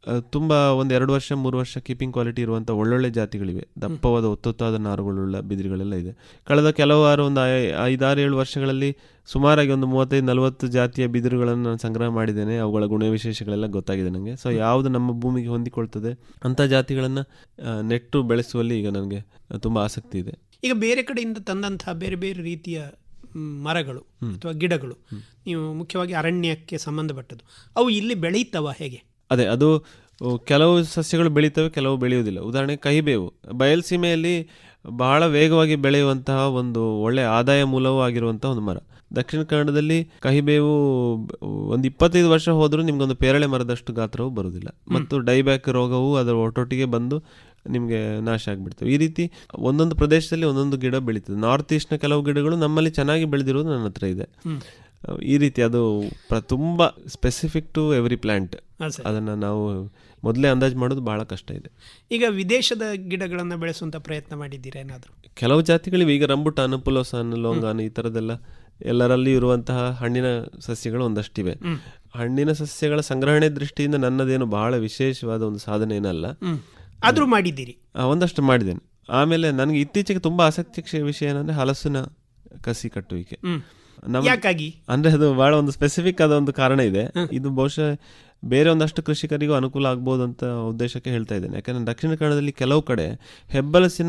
ಆ, ತುಂಬಾ ಒಂದು ಎರಡು ವರ್ಷ ಮೂರು ವರ್ಷ ಕೀಪಿಂಗ್ ಕ್ವಾಲಿಟಿ ಇರುವಂಥ ಒಳ್ಳೊಳ್ಳೆ ಜಾತಿಗಳಿವೆ ದಪ್ಪವಾದ ಒತ್ತೊತ್ತಾದ ನಾರುಗಳುಳ್ಳ ಬಿದಿರುಗಳೆಲ್ಲ ಇದೆ ಕಳೆದ ಕೆಲವಾರು ಒಂದು ಐ- ಐದಾರು ಏಳು ವರ್ಷಗಳಲ್ಲಿ ಸುಮಾರಾಗಿ ಒಂದು ಮೂವತ್ತೈದು ನಲವತ್ತು ಜಾತಿಯ ಬಿದಿರುಗಳನ್ನು ನಾನು ಸಂಗ್ರಹ ಮಾಡಿದ್ದೇನೆ ಅವುಗಳ ಗುಣವಿಶೇಷಗಳೆಲ್ಲ ಗೊತ್ತಾಗಿದೆ ನನಗೆ ಸೊ ಯಾವುದು ನಮ್ಮ ಭೂಮಿಗೆ ಹೊಂದಿಕೊಳ್ತದೆ ಅಂಥ ಜಾತಿಗಳನ್ನು ನೆಟ್ಟು ಬೆಳೆಸುವಲ್ಲಿ ಈಗ ನನಗೆ ತುಂಬ ಆಸಕ್ತಿ ಇದೆ ಈಗ ಬೇರೆ ಕಡೆಯಿಂದ ತಂದಂತಹ ಬೇರೆ ಬೇರೆ ರೀತಿಯ ಮ್, ಮರಗಳು ಅಥವಾ ಗಿಡಗಳು ನೀವು ಮುಖ್ಯವಾಗಿ ಅರಣ್ಯಕ್ಕೆ ಸಂಬಂಧಪಟ್ಟದ್ದು ಅವು ಇಲ್ಲಿ ಬೆಳೆಯುತ್ತವ ಹೇಗೆ ಅದೇ ಅದು ಅ, ಕೆಲವು ಸಸ್ಯಗಳು ಬೆಳೀತವೆ ಕೆಲವು ಬೆಳೆಯುವುದಿಲ್ಲ ಉದಾಹರಣೆಗೆ ಕಹಿಬೇವು ಬಯಲ್ಸೀಮೆಯಲ್ಲಿ ಬಹಳ ವೇಗವಾಗಿ ಬೆಳೆಯುವಂತಹ ಒಂದು ಒಳ್ಳೆಯ ಆದಾಯ ಮೂಲವೂ ಆಗಿರುವಂತಹ ಒಂದು ಮರ ದಕ್ಷಿಣ ಕನ್ನಡದಲ್ಲಿ ಕಹಿಬೇವು ಬ- ಒಂದು ಇಪ್ಪತ್ತೈದು ವರ್ಷ ಹೋದರೂ ನಿಮ್ಗೊಂದು ಪೇರಳೆ ಮರದಷ್ಟು ಗಾತ್ರವು ಬರುವುದಿಲ್ಲ ಮತ್ತು ಡೈಬ್ಯಾಕ್ ರೋಗವು ಅದರ ಒಟ್ಟೊಟ್ಟಿಗೆ ಬಂದು ನಿಮಗೆ ನಾಶ ಆಗಿಬಿಡ್ತವೆ ಈ ರೀತಿ ಒಂದೊಂದು ಪ್ರದೇಶದಲ್ಲಿ ಒಂದೊಂದು ಗಿಡ ಬೆಳೀತದೆ ನಾರ್ತ್ ಈಸ್ಟ್ನ ಕೆಲವು ಗಿಡಗಳು ನಮ್ಮಲ್ಲಿ ಚೆನ್ನಾಗಿ ಬೆಳೆದಿರೋದು ನನ್ನ ಹತ್ರ ಇದೆ ಹ್ಮ್. ಈ ರೀತಿ ಅದು ಪ್ರ ತುಂಬ ಸ್ಪೆಸಿಫಿಕ್ ಟು ಎವ್ರಿ ಪ್ಲಾಂಟ್ ಹಾ, ಸರಿ. ಅದನ್ನು ನಾವು ಮೊದಲೇ ಅಂದಾಜು ಮಾಡೋದು ಬಹಳ ಕಷ್ಟ ಇದೆ ಈಗ ವಿದೇಶದ ಗಿಡಗಳನ್ನು ಬೆಳೆಸುವಂತ ಪ್ರಯತ್ನ ಮಾಡಿದ್ದೀರಾ ಏನಾದರೂ ಕೆಲವು ಜಾತಿಗಳಿವೆ ಈಗ ರಂಬುಟಾನ್ ಪುಲೋಸಾನ್ ಲೋಂಗಾನ್ ಈ ಥರದ್ದೆಲ್ಲ ಎಲ್ಲರಲ್ಲಿ ಇರುವಂತಹ ಹಣ್ಣಿನ ಸಸ್ಯಗಳು ಒಂದಷ್ಟಿವೆ ಹ್ಮ್. ಹಣ್ಣಿನ ಸಸ್ಯಗಳ ಸಂಗ್ರಹಣೆ ದೃಷ್ಟಿಯಿಂದ ನನ್ನದೇನು ಬಹಳ ವಿಶೇಷವಾದ ಒಂದು ಸಾಧನೆ ಏನಲ್ಲ ಹ್ಮ್. ಆದ್ರೂ ಮಾಡಿದ್ದೀರಿ ಆ, ಒಂದಷ್ಟು ಮಾಡಿದ್ದೇನೆ ಆಮೇಲೆ ನನಗೆ ಇತ್ತೀಚೆಗೆ ತುಂಬಾ ಆಸಕ್ತಿ ಕ್ಷ- ವಿಷಯ ಏನಂದ್ರೆ ಹಲಸಿನ ಕಸಿ ಕಟ್ಟುವಿಕೆ ಹ್ಮ್. ನಮ್ಮ- ಯಾಕಾಗಿ? ಅಂದ್ರೆ ಅದು ಬಹಳ ಒಂದು ಸ್ಪೆಸಿಫಿಕ್ ಆದ ಒಂದು ಕಾರಣ ಇದೆ ಇದು ಬಹುಶಃ ಬೇರೆ ಒಂದಷ್ಟು ಕೃಷಿಕರಿಗೂ ಅನುಕೂಲ ಆಗ್ಬೋದು ಅಂತ ಉದ್ದೇಶಕ್ಕೆ ಹೇಳ್ತಾ ಇದ್ದೇನೆ ಯಾಕಂದ್ರೆ ದಕ್ಷಿಣ ಕನ್ನಡದಲ್ಲಿ ಕೆಲವು ಕಡೆ ಹೆಬ್ಬಲಸಿನ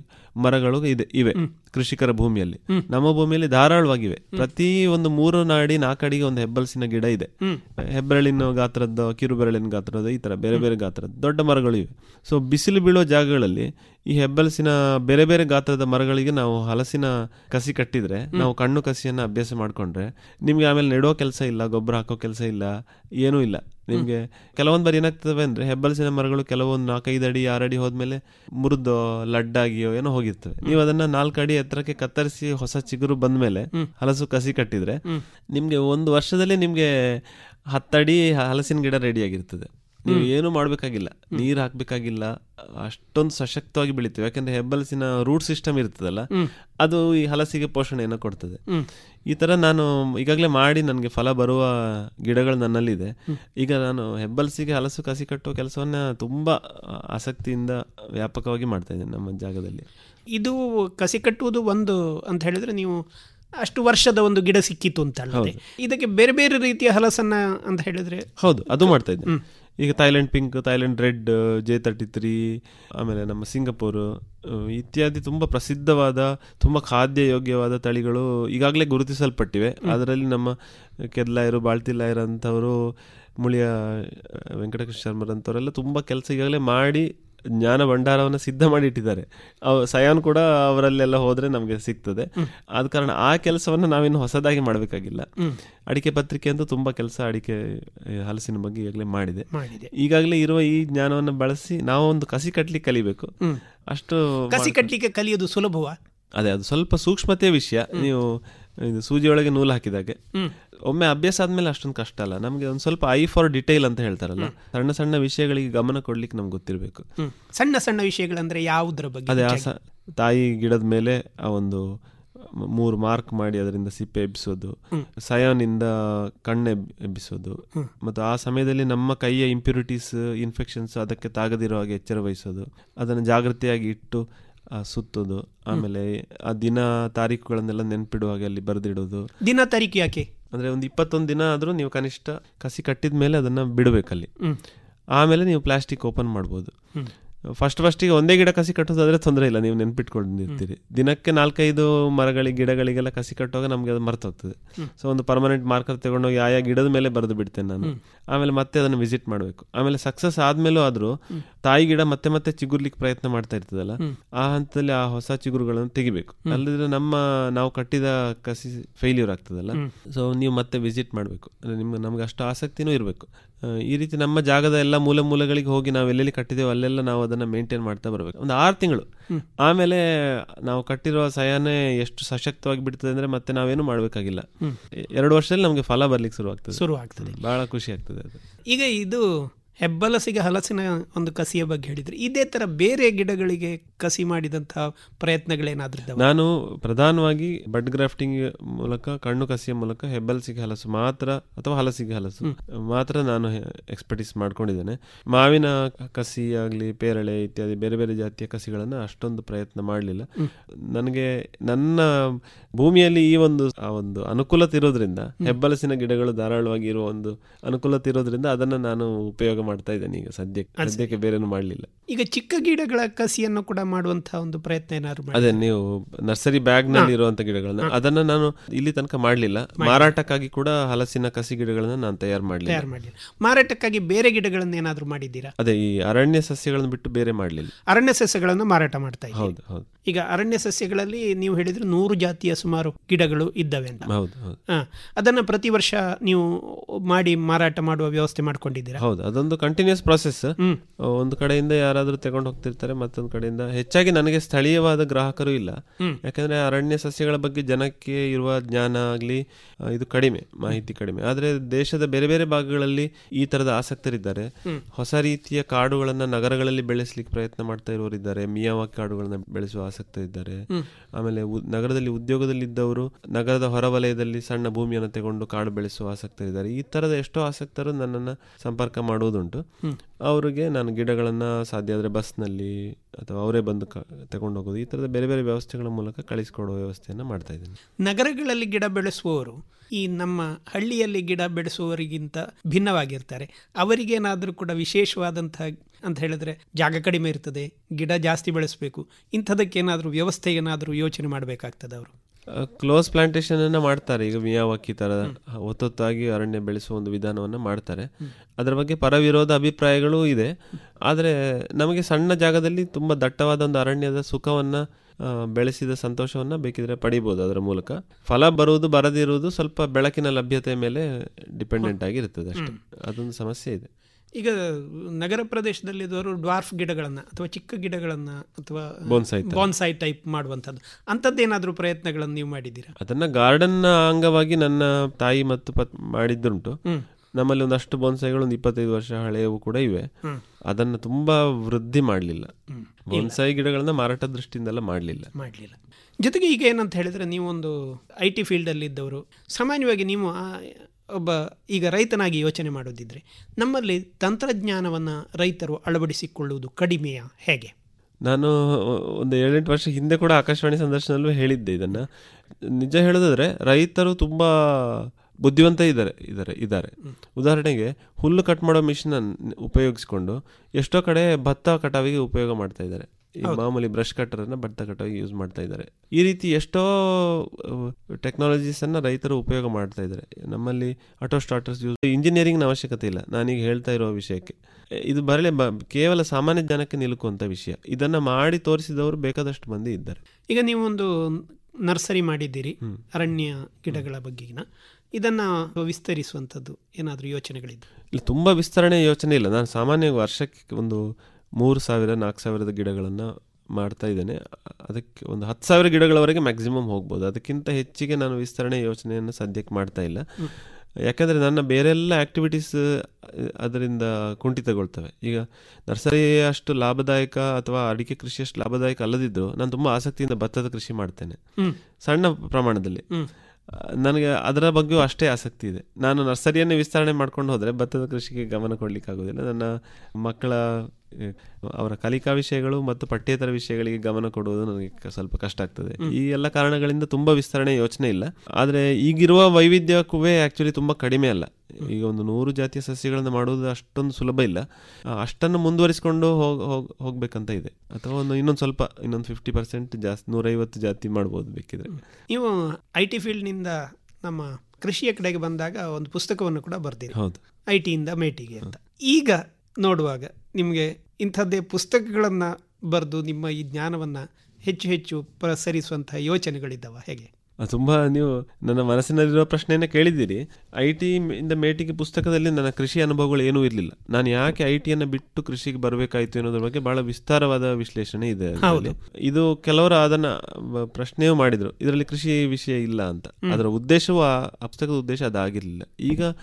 ಮರಗಳು ಇದೆ ಇವೆ ಕೃಷಿಕರ ಭೂಮಿಯಲ್ಲಿ ನಮ್ಮ ಭೂಮಿಯಲ್ಲಿ ಧಾರಾಳವಾಗಿವೆ ಪ್ರತಿ ಒಂದು ಮೂರು ನಾಡಿ ನಾಲ್ಕಡಿಗೆ ಒಂದು ಹೆಬ್ಬಲಸಿನ ಗಿಡ ಇದೆ ಹ್ಮ್. ಹೆಬ್ಬೆರಳಿನ ಗಾತ್ರದ್ದು ಕಿರುಬೆರಳಿನ ಗಾತ್ರದ್ದು ಈ ತರ ಬೇರೆ ಬೇರೆ ಗಾತ್ರದ್ದು ದೊಡ್ಡ ಮರಗಳು ಇವೆ ಸೊ ಬಿಸಿಲು ಬೀಳೋ ಜಾಗಗಳಲ್ಲಿ ಈ ಹೆಬ್ಬಲಸಿನ ಬೇರೆ ಬೇರೆ ಗಾತ್ರದ ಮರಗಳಿಗೆ ನಾವು ಹಲಸಿನ ಕಸಿ ಕಟ್ಟಿದ್ರೆ ನಾವು ಕಣ್ಣು ಕಸಿಯನ್ನ ಅಭ್ಯಾಸ ಮಾಡ್ಕೊಂಡ್ರೆ ನಿಮ್ಗೆ ಆಮೇಲೆ ನೆಡೋ ಕೆಲಸ ಇಲ್ಲ ಗೊಬ್ಬರ ಹಾಕೋ ಕೆಲಸ ಇಲ್ಲ ಏನೂ ಇಲ್ಲ ನಿಮ್ಗೆ ಕೆಲವೊಂದು ಬಾರಿ ಏನಾಗ್ತವೆ ಅಂದ್ರೆ ಹೆಬ್ಬಲಸಿನ ಮರಗಳು ಕೆಲವೊಂದು ನಾಲ್ಕೈದು ಅಡಿ ಆರು ಅಡಿ ಹೋದ್ಮೇಲೆ ಮುರಿದೋ ಲಡ್ಡಾಗಿಯೋ ಏನೋ ಹೋಗಿರ್ತವೆ ನೀವು ಅದನ್ನ ನಾಲ್ಕು ಅಡಿ ಎತ್ತರಕ್ಕೆ ಕತ್ತರಿಸಿ ಹೊಸ ಚಿಗುರು ಬಂದ್ಮೇಲೆ ಹಲಸು ಕಸಿ ಕಟ್ಟಿದ್ರೆ ನಿಮ್ಗೆ ಒಂದು ವರ್ಷದಲ್ಲಿ ನಿಮ್ಗೆ ಹತ್ತಡಿ ಹಲಸಿನ ಗಿಡ ರೆಡಿ ಆಗಿರ್ತದೆ ನೀವು ಏನು ಮಾಡಬೇಕಾಗಿಲ್ಲ ನೀರು ಹಾಕ್ಬೇಕಾಗಿಲ್ಲ ಅಷ್ಟೊಂದು ಸಶಕ್ತವಾಗಿ ಬೆಳಿತೀವಿ ಯಾಕಂದ್ರೆ ಹೆಬ್ಬಲಸಿನ ರೂಟ್ ಸಿಸ್ಟಮ್ ಇರ್ತದಲ್ಲ ಅದು ಈ ಹಲಸಿಗೆ ಪೋಷಣೆಯನ್ನು ಕೊಡ್ತದೆ ಈ ತರ ನಾನು ಈಗಾಗಲೇ ಮಾಡಿ ನನಗೆ ಫಲ ಬರುವ ಗಿಡಗಳು ನನ್ನಲ್ಲಿದೆ ಈಗ ನಾನು ಹೆಬ್ಬಲಸಿಗೆ ಹಲಸು ಕಸಿ ಕಟ್ಟುವ ಕೆಲಸವನ್ನ ತುಂಬಾ ಆಸಕ್ತಿಯಿಂದ ವ್ಯಾಪಕವಾಗಿ ಮಾಡ್ತಾ ಇದ್ದೇನೆ ನಮ್ಮ ಜಾಗದಲ್ಲಿ ಇದು ಕಸಿ ಕಟ್ಟುವುದು ಒಂದು ಅಂತ ಹೇಳಿದ್ರೆ ನೀವು ಅಷ್ಟು ವರ್ಷದ ಒಂದು ಗಿಡ ಸಿಕ್ಕಿತ್ತು ಅಂತ ಅಲ್ಲದೆ ಇದಕ್ಕೆ ಬೇರೆ ಬೇರೆ ರೀತಿಯ ಹಲಸನ್ನ ಅಂತ ಹೇಳಿದ್ರೆ ಹೌದು ಅದು ಮಾಡ್ತಾ ಇದ್ದೇನೆ ಈಗ Thailand pink Thailand red J thirty three ಆಮೇಲೆ ನಮ್ಮ ಸಿಂಗಪೂರ್ ಅಹ್, ಇತ್ಯಾದಿ ತುಂಬ ಪ್ರಸಿದ್ಧವಾದ ತುಂಬ ಖಾದ್ಯ ಯೋಗ್ಯವಾದ ತಳಿಗಳು ಈಗಾಗಲೇ ಗುರುತಿಸಲ್ಪಟ್ಟಿವೆ ಅದರಲ್ಲಿ ನಮ್ಮ ಕೆದ್ಲಾಯರು ಬಾಳ್ತಿಲಾಯರ್ ಅಂತವರು ಮುಳಿಯ ಅಹ್, ವೆಂಕಟಕೃಷ್ಣ ಶರ್ಮರಂಥವರೆಲ್ಲ ತುಂಬ ಕೆಲಸ ಈಗಾಗಲೇ ಮಾಡಿ ಜ್ಞಾನ ಭಂಡಾರವನ್ನು ಸಿದ್ಧ ಮಾಡಿ ಇಟ್ಟಿದ್ದಾರೆ ಅವ್ ಸಯಾನ್ ಕೂಡ ಅವರಲ್ಲೆಲ್ಲ ಹೋದ್ರೆ ನಮಗೆ ಸಿಗ್ತದೆ ಆದ ಕಾರಣ ಆ ಕೆಲಸವನ್ನು ನಾವಿನ್ನು ಹೊಸದಾಗಿ ಮಾಡಬೇಕಾಗಿಲ್ಲ ಅಡಿಕೆ ಪತ್ರಿಕೆ ಅಂತೂ ತುಂಬಾ ಕೆಲಸ ಅಡಿಕೆ ಆ, ಹಲಸಿನ ಬಗ್ಗೆ ಈಗಾಗಲೇ ಮಾಡಿದೆ ಮಾಡಿದೆ. ಈಗಾಗಲೇ ಇರುವ ಈ ಜ್ಞಾನವನ್ನು ಬಳಸಿ ನಾವು ಒಂದು ಕಸಿ ಕಟ್ಲಿಕ್ಕೆ ಕಲಿಬೇಕು ಹ್ಮ್. ಅಷ್ಟು ಕಸಿ ಮಾಡ್ಕೊಂಡು- ಕಟ್ಟಲಿಕ್ಕೆ ಕಲಿಯೋದು ಸುಲಭವಾ ಅದೇ ಅದು ಸ್ವಲ್ಪ ಸೂಕ್ಷ್ಮತೆಯ ವಿಷಯ ನೀವು ಇದು ಸೂಜಿಯೊಳಗೆ ನೂಲು ಹಾಕಿದಾಗೆ ಹ್ಮ್. ಒಮ್ಮೆ ಅಭ್ಯಾಸ ಆದ್ಮೇಲೆ ಅಷ್ಟೊಂದು ಕಷ್ಟ ಅಲ್ಲ ನಮಗೆ ಒಂದು ಸ್ವಲ್ಪ ಐ ಫಾರ್ ಡಿಟೈಲ್ ಅಂತ ಹೇಳ್ತಾರಲ್ಲ ಸಣ್ಣ ಸಣ್ಣ ವಿಷಯಗಳಿಗೆ ಗಮನ ಕೊಡ್ಲಿಕ್ಕೆ ನಮ್ಗೆ ಗೊತ್ತಿರಬೇಕು ಹ್ಮ್. ಸಣ್ಣ ಸಣ್ಣ ವಿಷಯಗಳಂದ್ರೆ ಯಾವುದ್ರ ಬಗ್ಗೆ ಅದೇ ಆ ಹೆಚ್ಚಾಗಿ? ಸ- ತಾಯಿ ಗಿಡದ ಮೇಲೆ ಆ ಒಂದು ಮ- ಮೂರು ಮಾರ್ಕ್ ಮಾಡಿ ಅದರಿಂದ ಸಿಪ್ಪೆ ಎಬ್ಬಿಸೋದು ಸಯಾನಿಂದ ಕಣ್ಣು ಎಬ್- ಎಬ್ಬಿಸೋದು ಮತ್ತು ಆ ಸಮಯದಲ್ಲಿ ನಮ್ಮ ಕೈಯ ಇಂಪ್ಯೂರಿಟೀಸ್ ಇನ್ಫೆಕ್ಷನ್ಸ್ ಅದಕ್ಕೆ ತಾಗದಿರೋ ಹಾಗೆ ಎಚ್ಚರ ವಹಿಸೋದು ಅದನ್ನು ಜಾಗೃತಿಯಾಗಿ ಇಟ್ಟು ಆ, ಸುತ್ತೋದು ಆಮೇಲೆ ಆ ದಿನ ತಾರೀಕುಗಳನ್ನೆಲ್ಲ ನೆನ್ಪಿಡುವ ಹಾಗೆ ಅಲ್ಲಿ ಬರೆದಿಡೋದು ದಿನ ತಾರೀಕು ಯಾಕೆ ಅಂದ್ರೆ ಒಂದು ಇಪ್ಪತ್ತೊಂದು ದಿನ ಆದರೂ ನೀವು ಕನಿಷ್ಠ ಕಸಿ ಕಟ್ಟಿದ ಮೇಲೆ ಅದನ್ನ ಬಿಡಬೇಕಲ್ಲಿ ಹ್ಮ್. ಆಮೇಲೆ ನೀವು ಪ್ಲಾಸ್ಟಿಕ್ ಓಪನ್ ಮಾಡ್ಬೋದು ಹ್ಮ್. ಫಸ್ಟ್ ಫಸ್ಟಿಗೆ ಒಂದೇ ಗಿಡ ಕಸಿ ಕಟ್ಟೋದಾದ್ರೆ ತೊಂದರೆ ಇಲ್ಲ ನೀವು ನೆನ್ಪಿಟ್ಕೊಂಡಿರ್ತೀರಿ ದಿನಕ್ಕೆ ನಾಲ್ಕೈದು ಮರಗಳಿಗೆ ಗಿಡಗಳಿಗೆಲ್ಲ ಕಸಿ ಕಟ್ಟುವಾಗ ನಮಗೆ ಅದು ಮರ್ತೋಗ್ತದೆ ಸೊ ಒಂದು ಪರ್ಮನೆಂಟ್ ಮಾರ್ಕರ್ ತಗೊಂಡೋಗಿ ಆಯಾ ಗಿಡದ ಮೇಲೆ ಬರೆದು ಬಿಡ್ತೇನೆ ನಾನು ಆಮೇಲೆ ಮತ್ತೆ ಅದನ್ನು ವಿಸಿಟ್ ಮಾಡಬೇಕು ಆಮೇಲೆ ಸಕ್ಸಸ್ ಆದ್ಮೇಲೂ ಆದ್ರೂ ತಾಯಿ ಗಿಡ ಮತ್ತೆ ಮತ್ತೆ ಚಿಗುರ್ಲಿಕ್ಕೆ ಪ್ರಯತ್ನ ಮಾಡ್ತಾ ಇರ್ತದಲ್ಲ ಆ ಹಂತದಲ್ಲಿ ಆ ಹೊಸ ಚಿಗುರುಗಳನ್ನು ತೆಗಿಬೇಕು ಅಲ್ಲದ್ರೆ ನಮ್ಮ ನಾವು ಕಟ್ಟಿದ ಕಸಿ ಫೇಲ್ಯೂರ್ ಆಗ್ತದಲ್ಲ ಸೊ ನೀವು ಮತ್ತೆ ವಿಸಿಟ್ ಮಾಡಬೇಕು ಅಂದ್ರೆ ನಿಮ್ಗೆ ನಮ್ಗೆ ಅಷ್ಟು ಆಸಕ್ತಿನೂ ಇರಬೇಕು ಈ ರೀತಿ ನಮ್ಮ ಜಾಗದ ಎಲ್ಲ ಮೂಲೆ ಮೂಲೆಗಳಿಗೆ ಹೋಗಿ ನಾವು ಎಲ್ಲೆಲ್ಲಿ ಕಟ್ಟಿದ್ದೇವೆ ಅಲ್ಲೆಲ್ಲ ನಾವು ಅದನ್ನ ಮೇಂಟೈನ್ ಮಾಡ್ತಾ ಬರಬೇಕು ಒಂದು ಆರು ತಿಂಗಳು ಆಮೇಲೆ ನಾವು ಕಟ್ಟಿರುವ ಸಯಾನೆ ಎಷ್ಟು ಸಶಕ್ತವಾಗಿ ಬಿಡ್ತದೆ ಅಂದ್ರೆ ಮತ್ತೆ ನಾವೇನು ಮಾಡಬೇಕಾಗಿಲ್ಲ ಎರಡು ವರ್ಷದಲ್ಲಿ ನಮಗೆ ಫಲ ಬರ್ಲಿಕ್ಕೆ ಶುರು ಆಗ್ತದೆ ಶುರು ಆಗ್ತದೆ ಬಹಳ ಖುಷಿ ಆಗ್ತದೆ ಅದು ಈಗ ಇದು ಹೆಬ್ಬಲಸಿಗೆ ಹಲಸಿನ ಒಂದು ಕಸಿಯ ಬಗ್ಗೆ ಹೇಳಿದ್ರೆ ಇದೇ ತರ ಬೇರೆ ಗಿಡಗಳಿಗೆ ಕಸಿ ಮಾಡಿದಂತಹ ಪ್ರಯತ್ನಗಳೇನಾದ್ರೂ ಇದ್ದಾವೆ ನಾನು ಪ್ರಧಾನವಾಗಿ ಬಡ್ ಗ್ರಾಫ್ಟಿಂಗ್ ಮೂಲಕ ಕಣ್ಣು ಕಸಿಯ ಮೂಲಕ ಹೆಬ್ಬಲಸಿಗೆ ಹಲಸು ಮಾತ್ರ ಅಥವಾ ಹಲಸಿಗೆ ಹಲಸು ಮಾತ್ರ ನಾನು ಎಕ್ಸ್ಪರ್ಟೀಸ್ ಮಾಡ್ಕೊಂಡಿದ್ದೇನೆ ಮಾವಿನ ಕಸಿ ಆಗಲಿ ಪೇರಳೆ ಇತ್ಯಾದಿ ಬೇರೆ ಬೇರೆ ಜಾತಿಯ ಕಸಿಗಳನ್ನು ಅಷ್ಟೊಂದು ಪ್ರಯತ್ನ ಮಾಡಲಿಲ್ಲ ನನಗೆ ನನ್ನ ಭೂಮಿಯಲ್ಲಿ ಈ ಒಂದು ಆ ಒಂದು ಅನುಕೂಲತೆ ಇರೋದ್ರಿಂದ ಹೆಬ್ಬಲಸಿನ ಗಿಡಗಳು ಧಾರಾಳವಾಗಿ ಇರುವ ಒಂದು ಅನುಕೂಲತೆ ಇರೋದ್ರಿಂದ ಅದನ್ನು ನಾನು ಉಪಯೋಗ ಮಾಡ್ತಾ ಇದ್ದೇನೆ ಈಗ ಸದ್ಯಕ್ಕೆ ಸದ್ಯಕ್ಕೆ ಬೇರೆನೂ ಮಾಡಲಿಲ್ಲ ಈಗ ಚಿಕ್ಕ ಗಿಡಗಳ ಕಸಿಯನ್ನು ಕೂಡ ಮಾಡುವಂತಹ ಒಂದು ಪ್ರಯತ್ನ ಏನಾದ್ರು ಮಾಡಿ ಅದೇ ನೀವು ನರ್ಸರಿ ಬ್ಯಾಗ್ ನಲ್ಲಿ ಇರುವಂತ ಗಿಡಗಳನ್ನ ಅದನ್ನ ನಾನು ಇಲ್ಲಿ ತನಕ ಮಾಡಲಿಲ್ಲ ಮಾರಾಟಕ್ಕಾಗಿ ಕೂಡ ಹಲಸಿನ ಕಸಿ ಗಿಡಗಳನ್ನ ನಾನು ತಯಾರು ಮಾಡಲಿಲ್ಲ ತಯಾರು ಮಾಡಲಿಲ್ಲ ಮಾರಾಟಕ್ಕಾಗಿ ಬೇರೆ ಗಿಡಗಳನ್ನು ಏನಾದ್ರು ಮಾಡಿದ್ದೀರಾ ಅದೇ ಈ ಅರಣ್ಯ ಸಸ್ಯಗಳನ್ನು ಬಿಟ್ಟು ಬೇರೆ ಮಾಡಲಿಲ್ಲ ಅರಣ್ಯ ಸಸ್ಯಗಳನ್ನು ಮಾರಾಟ ಮಾಡ್ತಾ ಇದ್ದೀರಿ ಹೌದು ಹೌದು ಈಗ ಅರಣ್ಯ ಸಸ್ಯಗಳಲ್ಲಿ ನೀವು ಹೇಳಿದ್ರೆ ನೂರು ಜಾತಿಯ ಸುಮಾರು ಗಿಡಗಳು ಇದ್ದಾವೆ ಅಂತ ಹೌದು ಹೌದು ಹಾ ಅದನ್ನ ಪ್ರತಿ ವರ್ಷ ನೀವು ಮಾಡಿ ಮಾರಾಟ ಮಾಡುವ ವ್ಯವಸ್ಥೆ ಮಾಡ್ಕೊಂಡಿದ್ದೀರಾ ಹೌದು ಅದೊಂದು ಕಂಟಿನ್ಯೂಸ್ ಪ್ರಾಸೆಸ್ ಒಂದು ಕಡೆಯಿಂದ ಯಾರಾದ್ರೂ ತಗೊಂಡು ಹೋಗ್ತಿರ್ತಾರೆ ಮತ್ತೊಂದು ಕಡೆಯಿಂದ ಹೆಚ್ಚಾಗಿ ನನಗೆ ಸ್ಥಳೀಯವಾದ ಗ್ರಾಹಕರು ಇಲ್ಲ ಯಾಕಂದ್ರೆ ಅರಣ್ಯ ಸಸ್ಯಗಳ ಬಗ್ಗೆ ಜನಕ್ಕೆ ಇರುವ ಜ್ಞಾನ ಆಗಲಿ ಇದು ಕಡಿಮೆ ಮಾಹಿತಿ ಕಡಿಮೆ ಆದ್ರೆ ದೇಶದ ಬೇರೆ ಬೇರೆ ಭಾಗಗಳಲ್ಲಿ ಈ ತರದ ಆಸಕ್ತರಿದ್ದಾರೆ ಹೊಸ ರೀತಿಯ ಕಾಡುಗಳನ್ನ ನಗರಗಳಲ್ಲಿ ಬೆಳೆಸಲಿಕ್ಕೆ ಪ್ರಯತ್ನ ಮಾಡ್ತಾ ಇರೋರಿದ್ದಾರೆ ಮಿಯಾವಾಕಿ ಕಾಡುಗಳನ್ನ ಬೆಳೆಸುವ ಆಸಕ್ತರಿದ್ದಾರೆ ಆಮೇಲೆ ನಗರದಲ್ಲಿ ಉದ್ಯೋಗದಲ್ಲಿದ್ದವರು ನಗರದ ಹೊರವಲಯದಲ್ಲಿ ಸಣ್ಣ ಭೂಮಿಯನ್ನು ತಗೊಂಡು ಕಾಡು ಬೆಳೆಸುವ ಆಸಕ್ತರಿದ್ದಾರೆ ಈ ತರದ ಎಷ್ಟೋ ಆಸಕ್ತರು ನನ್ನನ್ನು ಸಂಪರ್ಕ ಮಾಡುವುದುಂಟು ಅವರಿಗೆ ನಾನು ಗಿಡಗಳನ್ನು ಸಾಧ್ಯ ಆದರೆ ಬಸ್ನಲ್ಲಿ ಅಥವಾ ಅವರೇ ಬಂದು ತಗೊಂಡು ಹೋಗೋದು ಈ ಥರದ ಬೇರೆ ಬೇರೆ ವ್ಯವಸ್ಥೆಗಳ ಮೂಲಕ ಕಳಿಸಿಕೊಡುವ ವ್ಯವಸ್ಥೆಯನ್ನು ಮಾಡ್ತಾ ಇದ್ದೀನಿ ನಗರಗಳಲ್ಲಿ ಗಿಡ ಬೆಳೆಸುವವರು ಈ ನಮ್ಮ ಹಳ್ಳಿಯಲ್ಲಿ ಗಿಡ ಬೆಳೆಸುವವರಿಗಿಂತ ಭಿನ್ನವಾಗಿರ್ತಾರೆ ಅವರಿಗೇನಾದರೂ ಕೂಡ ವಿಶೇಷವಾದಂತಹ ಅಂತ ಹೇಳಿದ್ರೆ ಜಾಗ ಕಡಿಮೆ ಇರ್ತದೆ ಗಿಡ ಜಾಸ್ತಿ ಬೆಳೆಸಬೇಕು ಇಂಥದಕ್ಕೇನಾದರೂ ವ್ಯವಸ್ಥೆ ಏನಾದರೂ ಯೋಚನೆ ಮಾಡಬೇಕಾಗ್ತದೆ ಅವರು ಕ್ಲೋಸ್ ಪ್ಲಾಂಟೇಶನ್ ಅನ್ನ ಮಾಡ್ತಾರೆ ಈಗ ಮಿಯಾವಾಕಿ ತರ ಒತ್ತೊತ್ತಾಗಿ ಅರಣ್ಯ ಬೆಳೆಸುವ ಒಂದು ವಿಧಾನವನ್ನ ಮಾಡ್ತಾರೆ ಅದರ ಬಗ್ಗೆ ಪರವಿರೋಧ ಅಭಿಪ್ರಾಯಗಳು ಇದೆ ಆದರೆ ನಮಗೆ ಸಣ್ಣ ಜಾಗದಲ್ಲಿ ತುಂಬಾ ದಟ್ಟವಾದ ಒಂದು ಅರಣ್ಯದ ಸುಖವನ್ನ ಬೆಳೆಸಿದ ಸಂತೋಷವನ್ನ ಬೇಕಿದ್ರೆ ಪಡಿಬಹುದು ಅದರ ಮೂಲಕ ಫಲ ಬರುವುದು ಬರದಿರುವುದು ಸ್ವಲ್ಪ ಬೆಳಕಿನ ಲಭ್ಯತೆ ಮೇಲೆ ಡಿಪೆಂಡೆಂಟ್ ಆಗಿರ್ತದೆ ಅಷ್ಟೇ ಅದೊಂದು ಸಮಸ್ಯೆ ಇದೆ ಈಗ ನಗರ ಪ್ರದೇಶದಲ್ಲಿದ್ದವರು ಡ್ವಾರ್ಫ್ ಗಿಡಗಳನ್ನು ಅಥವಾ ಚಿಕ್ಕ ಗಿಡಗಳನ್ನು ಅಥವಾ Bonsai ತರ. ಬಾನ್ಸಾಯಿ ಟೈಪ್ ಮಾಡುವಂಥದ್ದು ಅಂಥದ್ದೇನಾದರೂ ಪ್ರಯತ್ನಗಳನ್ನು ನೀವು ಮಾಡಿದ್ದೀರಾ ಅದನ್ನ ಗಾರ್ಡನ್ ಅಂಗವಾಗಿ ನನ್ನ ತಾಯಿ ಮತ್ತು ಪತ್ ಮಾಡಿದ್ದುಂಟು ಹ್ಮ್. ನಮ್ಮಲ್ಲಿ ಒಂದಷ್ಟು ಬೋನ್ಸಾಯಿಗಳು ಒಂದು ಇಪ್ಪತ್ತೈದು ವರ್ಷ ಹಳೆಯವು ಕೂಡ ಇವೆ ಹ್ಮ್. ಅದನ್ನು ತುಂಬಾ ವೃದ್ಧಿ ಮಾಡಲಿಲ್ಲ ಬೋನ್ಸಾಯಿ ಗಿಡಗಳನ್ನ ಮಾರಾಟ ದೃಷ್ಟಿಯಿಂದೆಲ್ಲ ಮಾಡಲಿಲ್ಲ ಮಾಡಲಿಲ್ಲ ಜೊತೆಗೆ ಈಗ ಏನಂತ ಹೇಳಿದರೆ ನೀವು ಒಂದು ಐ ಟಿ ಫೀಲ್ಡಲ್ಲಿ ಇದ್ದವರು ಸಾಮಾನ್ಯವಾಗಿ ನೀವು ಆ ಒಬ್ಬ ಈಗ ರೈತನಾಗಿ ಯೋಚನೆ ಮಾಡೋದಿದ್ರೆ ನಮ್ಮಲ್ಲಿ ತಂತ್ರಜ್ಞಾನವನ್ನು ರೈತರು ಅಳವಡಿಸಿಕೊಳ್ಳುವುದು ಕಡಿಮೆಯಾ ಹೇಗೆ ನಾನು ಒಂದು ಏಳೆಂಟು ವರ್ಷ ಹಿಂದೆ ಕೂಡ ಆಕಾಶವಾಣಿ ಸಂದರ್ಶನದಲ್ಲೂ ಹೇಳಿದ್ದೆ ಇದನ್ನ ನಿಜ ಹೇಳೋದಾದ್ರೆ ರೈತರು ತುಂಬಾ ಬುದ್ಧಿವಂತ ಇದ್ದಾರೆ ಇದ್ದಾರೆ ಇದ್ದಾರೆ ಉದಾಹರಣೆಗೆ ಹುಲ್ಲು ಕಟ್ ಮಾಡೋ ಮಿಷಿನ್ ಉಪಯೋಗಿಸಿಕೊಂಡು ಎಷ್ಟೋ ಕಡೆ ಭತ್ತ ಕಟಾವಿಗೆ ಉಪಯೋಗ ಮಾಡ್ತಾ ಇದ್ದಾರೆ ಈ ಮಾಮೂಲಿ ಬ್ರಷ್ ಕಟರ್ ಅನ್ನ ಭತ್ತ ಕಟಾವಿಗೆ ಯೂಸ್ ಮಾಡ್ತಾ ಇದ್ದಾರೆ ಈ ರೀತಿ ಎಷ್ಟೋ ಟೆಕ್ನಾಲಜೀಸ್ ಅನ್ನ ರೈತರು ಉಪಯೋಗ ಮಾಡ್ತಾ ಇದ್ದಾರೆ ನಮ್ಮಲ್ಲಿ ಆಟೋ ಸ್ಟಾರ್ಟರ್ಸ್ ಯೂಸ್ ಇಂಜಿನಿಯರಿಂಗ್ ಅವಶ್ಯಕತೆ ಇಲ್ಲ ನಾನೀಗ ಹೇಳ್ತಾ ಇರೋ ವಿಷಯಕ್ಕೆ ಇದು ಬರಲೇ ಬ ಕೇವಲ ಸಾಮಾನ್ಯ ಜನಕ್ಕೆ ನಿಲುಕುವಂತ ವಿಷಯ ಇದನ್ನ ಮಾಡಿ ತೋರಿಸಿದವರು ಬೇಕಾದಷ್ಟು ಮಂದಿ ಇದ್ದಾರೆ ಈಗ ನೀವು ಒಂದು ನರ್ಸರಿ ಮಾಡಿದ್ದೀರಿ ಅರಣ್ಯ ಗಿಡಗಳ ಬಗ್ಗೆಗಿನ ಇದನ್ನ ವಿಸ್ತರಿಸುವಂಥದ್ದು ಏನಾದರೂ ಯೋಚನೆಗಳಿದ್ದು ಇಲ್ಲಿ ತುಂಬಾ ವಿಸ್ತರಣೆ ಯೋಚನೆ ಇಲ್ಲ ನಾನು ಸಾಮಾನ್ಯ ವರ್ಷಕ್ಕೆ ಒಂದು ಮೂರು ಸಾವಿರ ನಾಲ್ಕು ಸಾವಿರದ ಗಿಡಗಳನ್ನು ಮಾಡ್ತಾ ಇದ್ದೇನೆ ಅದಕ್ಕೆ ಒಂದು ಹತ್ತು ಸಾವಿರ ಗಿಡಗಳವರೆಗೆ ಮ್ಯಾಕ್ಸಿಮಮ್ ಹೋಗ್ಬೋದು ಅದಕ್ಕಿಂತ ಹೆಚ್ಚಿಗೆ ನಾನು ವಿಸ್ತರಣೆ ಯೋಚನೆಯನ್ನು ಸದ್ಯಕ್ಕೆ ಮಾಡ್ತಾ ಇಲ್ಲ ಯಾಕಂದರೆ ನನ್ನ ಬೇರೆಲ್ಲ ಆ್ಯಕ್ಟಿವಿಟೀಸ್ ಅದರಿಂದ ಕುಂಠಿತಗೊಳ್ತವೆ ಈಗ ನರ್ಸರಿ ಅಷ್ಟು ಲಾಭದಾಯಕ ಅಥವಾ ಅಡಿಕೆ ಕೃಷಿ ಅಷ್ಟು ಲಾಭದಾಯಕ ಅಲ್ಲದಿದ್ದರೂ ನಾನು ತುಂಬ ಆಸಕ್ತಿಯಿಂದ ಭತ್ತದ ಕೃಷಿ ಮಾಡ್ತೇನೆ ಸಣ್ಣ ಪ್ರಮಾಣದಲ್ಲಿ ನನಗೆ ಅದರ ಬಗ್ಗೆಯೂ ಅಷ್ಟೇ ಆಸಕ್ತಿ ಇದೆ ನಾನು ನರ್ಸರಿಯನ್ನೇ ವಿಸ್ತರಣೆ ಮಾಡ್ಕೊಂಡು ಹೋದರೆ ಭತ್ತದ ಕೃಷಿಗೆ ಗಮನ ಕೊಡಲಿಕ್ಕಾಗೋದಿಲ್ಲ ನನ್ನ ಮಕ್ಕಳ ಅವರ ಕಲಿಕಾ ವಿಷಯಗಳು ಮತ್ತು ಪಠ್ಯೇತರ ವಿಷಯಗಳಿಗೆ ಗಮನ ಕೊಡುವುದು ನನಗೆ ಸ್ವಲ್ಪ ಕಷ್ಟ ಆಗ್ತದೆ ಈ ಎಲ್ಲ ಕಾರಣಗಳಿಂದ ತುಂಬ ವಿಸ್ತರಣೆ ಯೋಚನೆ ಇಲ್ಲ ಆದರೆ ಈಗಿರುವ ವೈವಿಧ್ಯಕ್ಕೂ ಆ್ಯಕ್ಚುಲಿ ತುಂಬ ಕಡಿಮೆ ಅಲ್ಲ ಈಗ ಒಂದು ನೂರು ಜಾತಿಯ ಸಸ್ಯಗಳನ್ನು ಮಾಡುವುದು ಅಷ್ಟೊಂದು ಸುಲಭ ಇಲ್ಲ ಅಷ್ಟನ್ನು ಮುಂದುವರಿಸಿಕೊಂಡು ಹೋಗ್ ಹೋಗ್ ಹೋಗ್ಬೇಕಂತ ಇದೆ ಅಥವಾ ಒಂದು ಇನ್ನೊಂದು ಸ್ವಲ್ಪ ಇನ್ನೊಂದು ಫಿಫ್ಟಿ ಪರ್ಸೆಂಟ್ ಜಾಸ್ತಿ ನೂರೈವತ್ತು ಜಾತಿ ಮಾಡ್ಬೋದು ಬೇಕಿದ್ರೆ ನೀವು ಐ ಟಿ ಫೀಲ್ಡ್ನಿಂದ ನಮ್ಮ ಕೃಷಿಯ ಕಡೆಗೆ ಬಂದಾಗ ಒಂದು ಪುಸ್ತಕವನ್ನು ಕೂಡ ಬರ್ತೀರಿ ಹೌದು ಐ ಟಿಯಿಂದ ಮೇಟಿಗೆ ಅಂತ ಈಗ ನೋಡುವಾಗ ನಿಮಗೆ ಇಂಥದ್ದೇ ಪುಸ್ತಕಗಳನ್ನು ಬರೆದು ನಿಮ್ಮ ಈ ಜ್ಞಾನವನ್ನು ಹೆಚ್ಚು ಹೆಚ್ಚು ಪ್ರಸರಿಸುವಂತಹ ಯೋಚನೆಗಳಿದ್ದಾವ ಹೇಗೆ ತುಂಬ ನೀವು ನನ್ನ ಮನಸ್ಸಿನಲ್ಲಿರೋ ಪ್ರಶ್ನೆಯನ್ನು ಕೇಳಿದ್ದೀರಿ ಐ ಟಿ ಇಂದ ಮೇಟಿಗೆ ಪುಸ್ತಕದಲ್ಲಿ ನನ್ನ ಕೃಷಿ ಅನುಭವಗಳು ಏನೂ ಇರಲಿಲ್ಲ ನಾನು ಯಾಕೆ ಐ ಟಿಯನ್ನು ಬಿಟ್ಟು ಕೃಷಿಗೆ ಬರಬೇಕಾಯಿತು ಅನ್ನೋದ್ರ ಬಗ್ಗೆ ಬಹಳ ವಿಸ್ತಾರವಾದ ವಿಶ್ಲೇಷಣೆ ಇದೆ ಅದರಲ್ಲಿ. ಇದು ಕೆಲವರು ಅದನ್ನ ಬ- ಪ್ರಶ್ನೆಯೂ ಮಾಡಿದ್ರು ಇದರಲ್ಲಿ ಕೃಷಿ ವಿಷಯ ಇಲ್ಲ ಅಂತ ಅದರ ಉದ್ದೇಶವು ಆ ಆ ಪುಸ್ತಕದ ಉದ್ದೇಶ ಅದಾಗಿರಲಿಲ್ಲ ಈಗ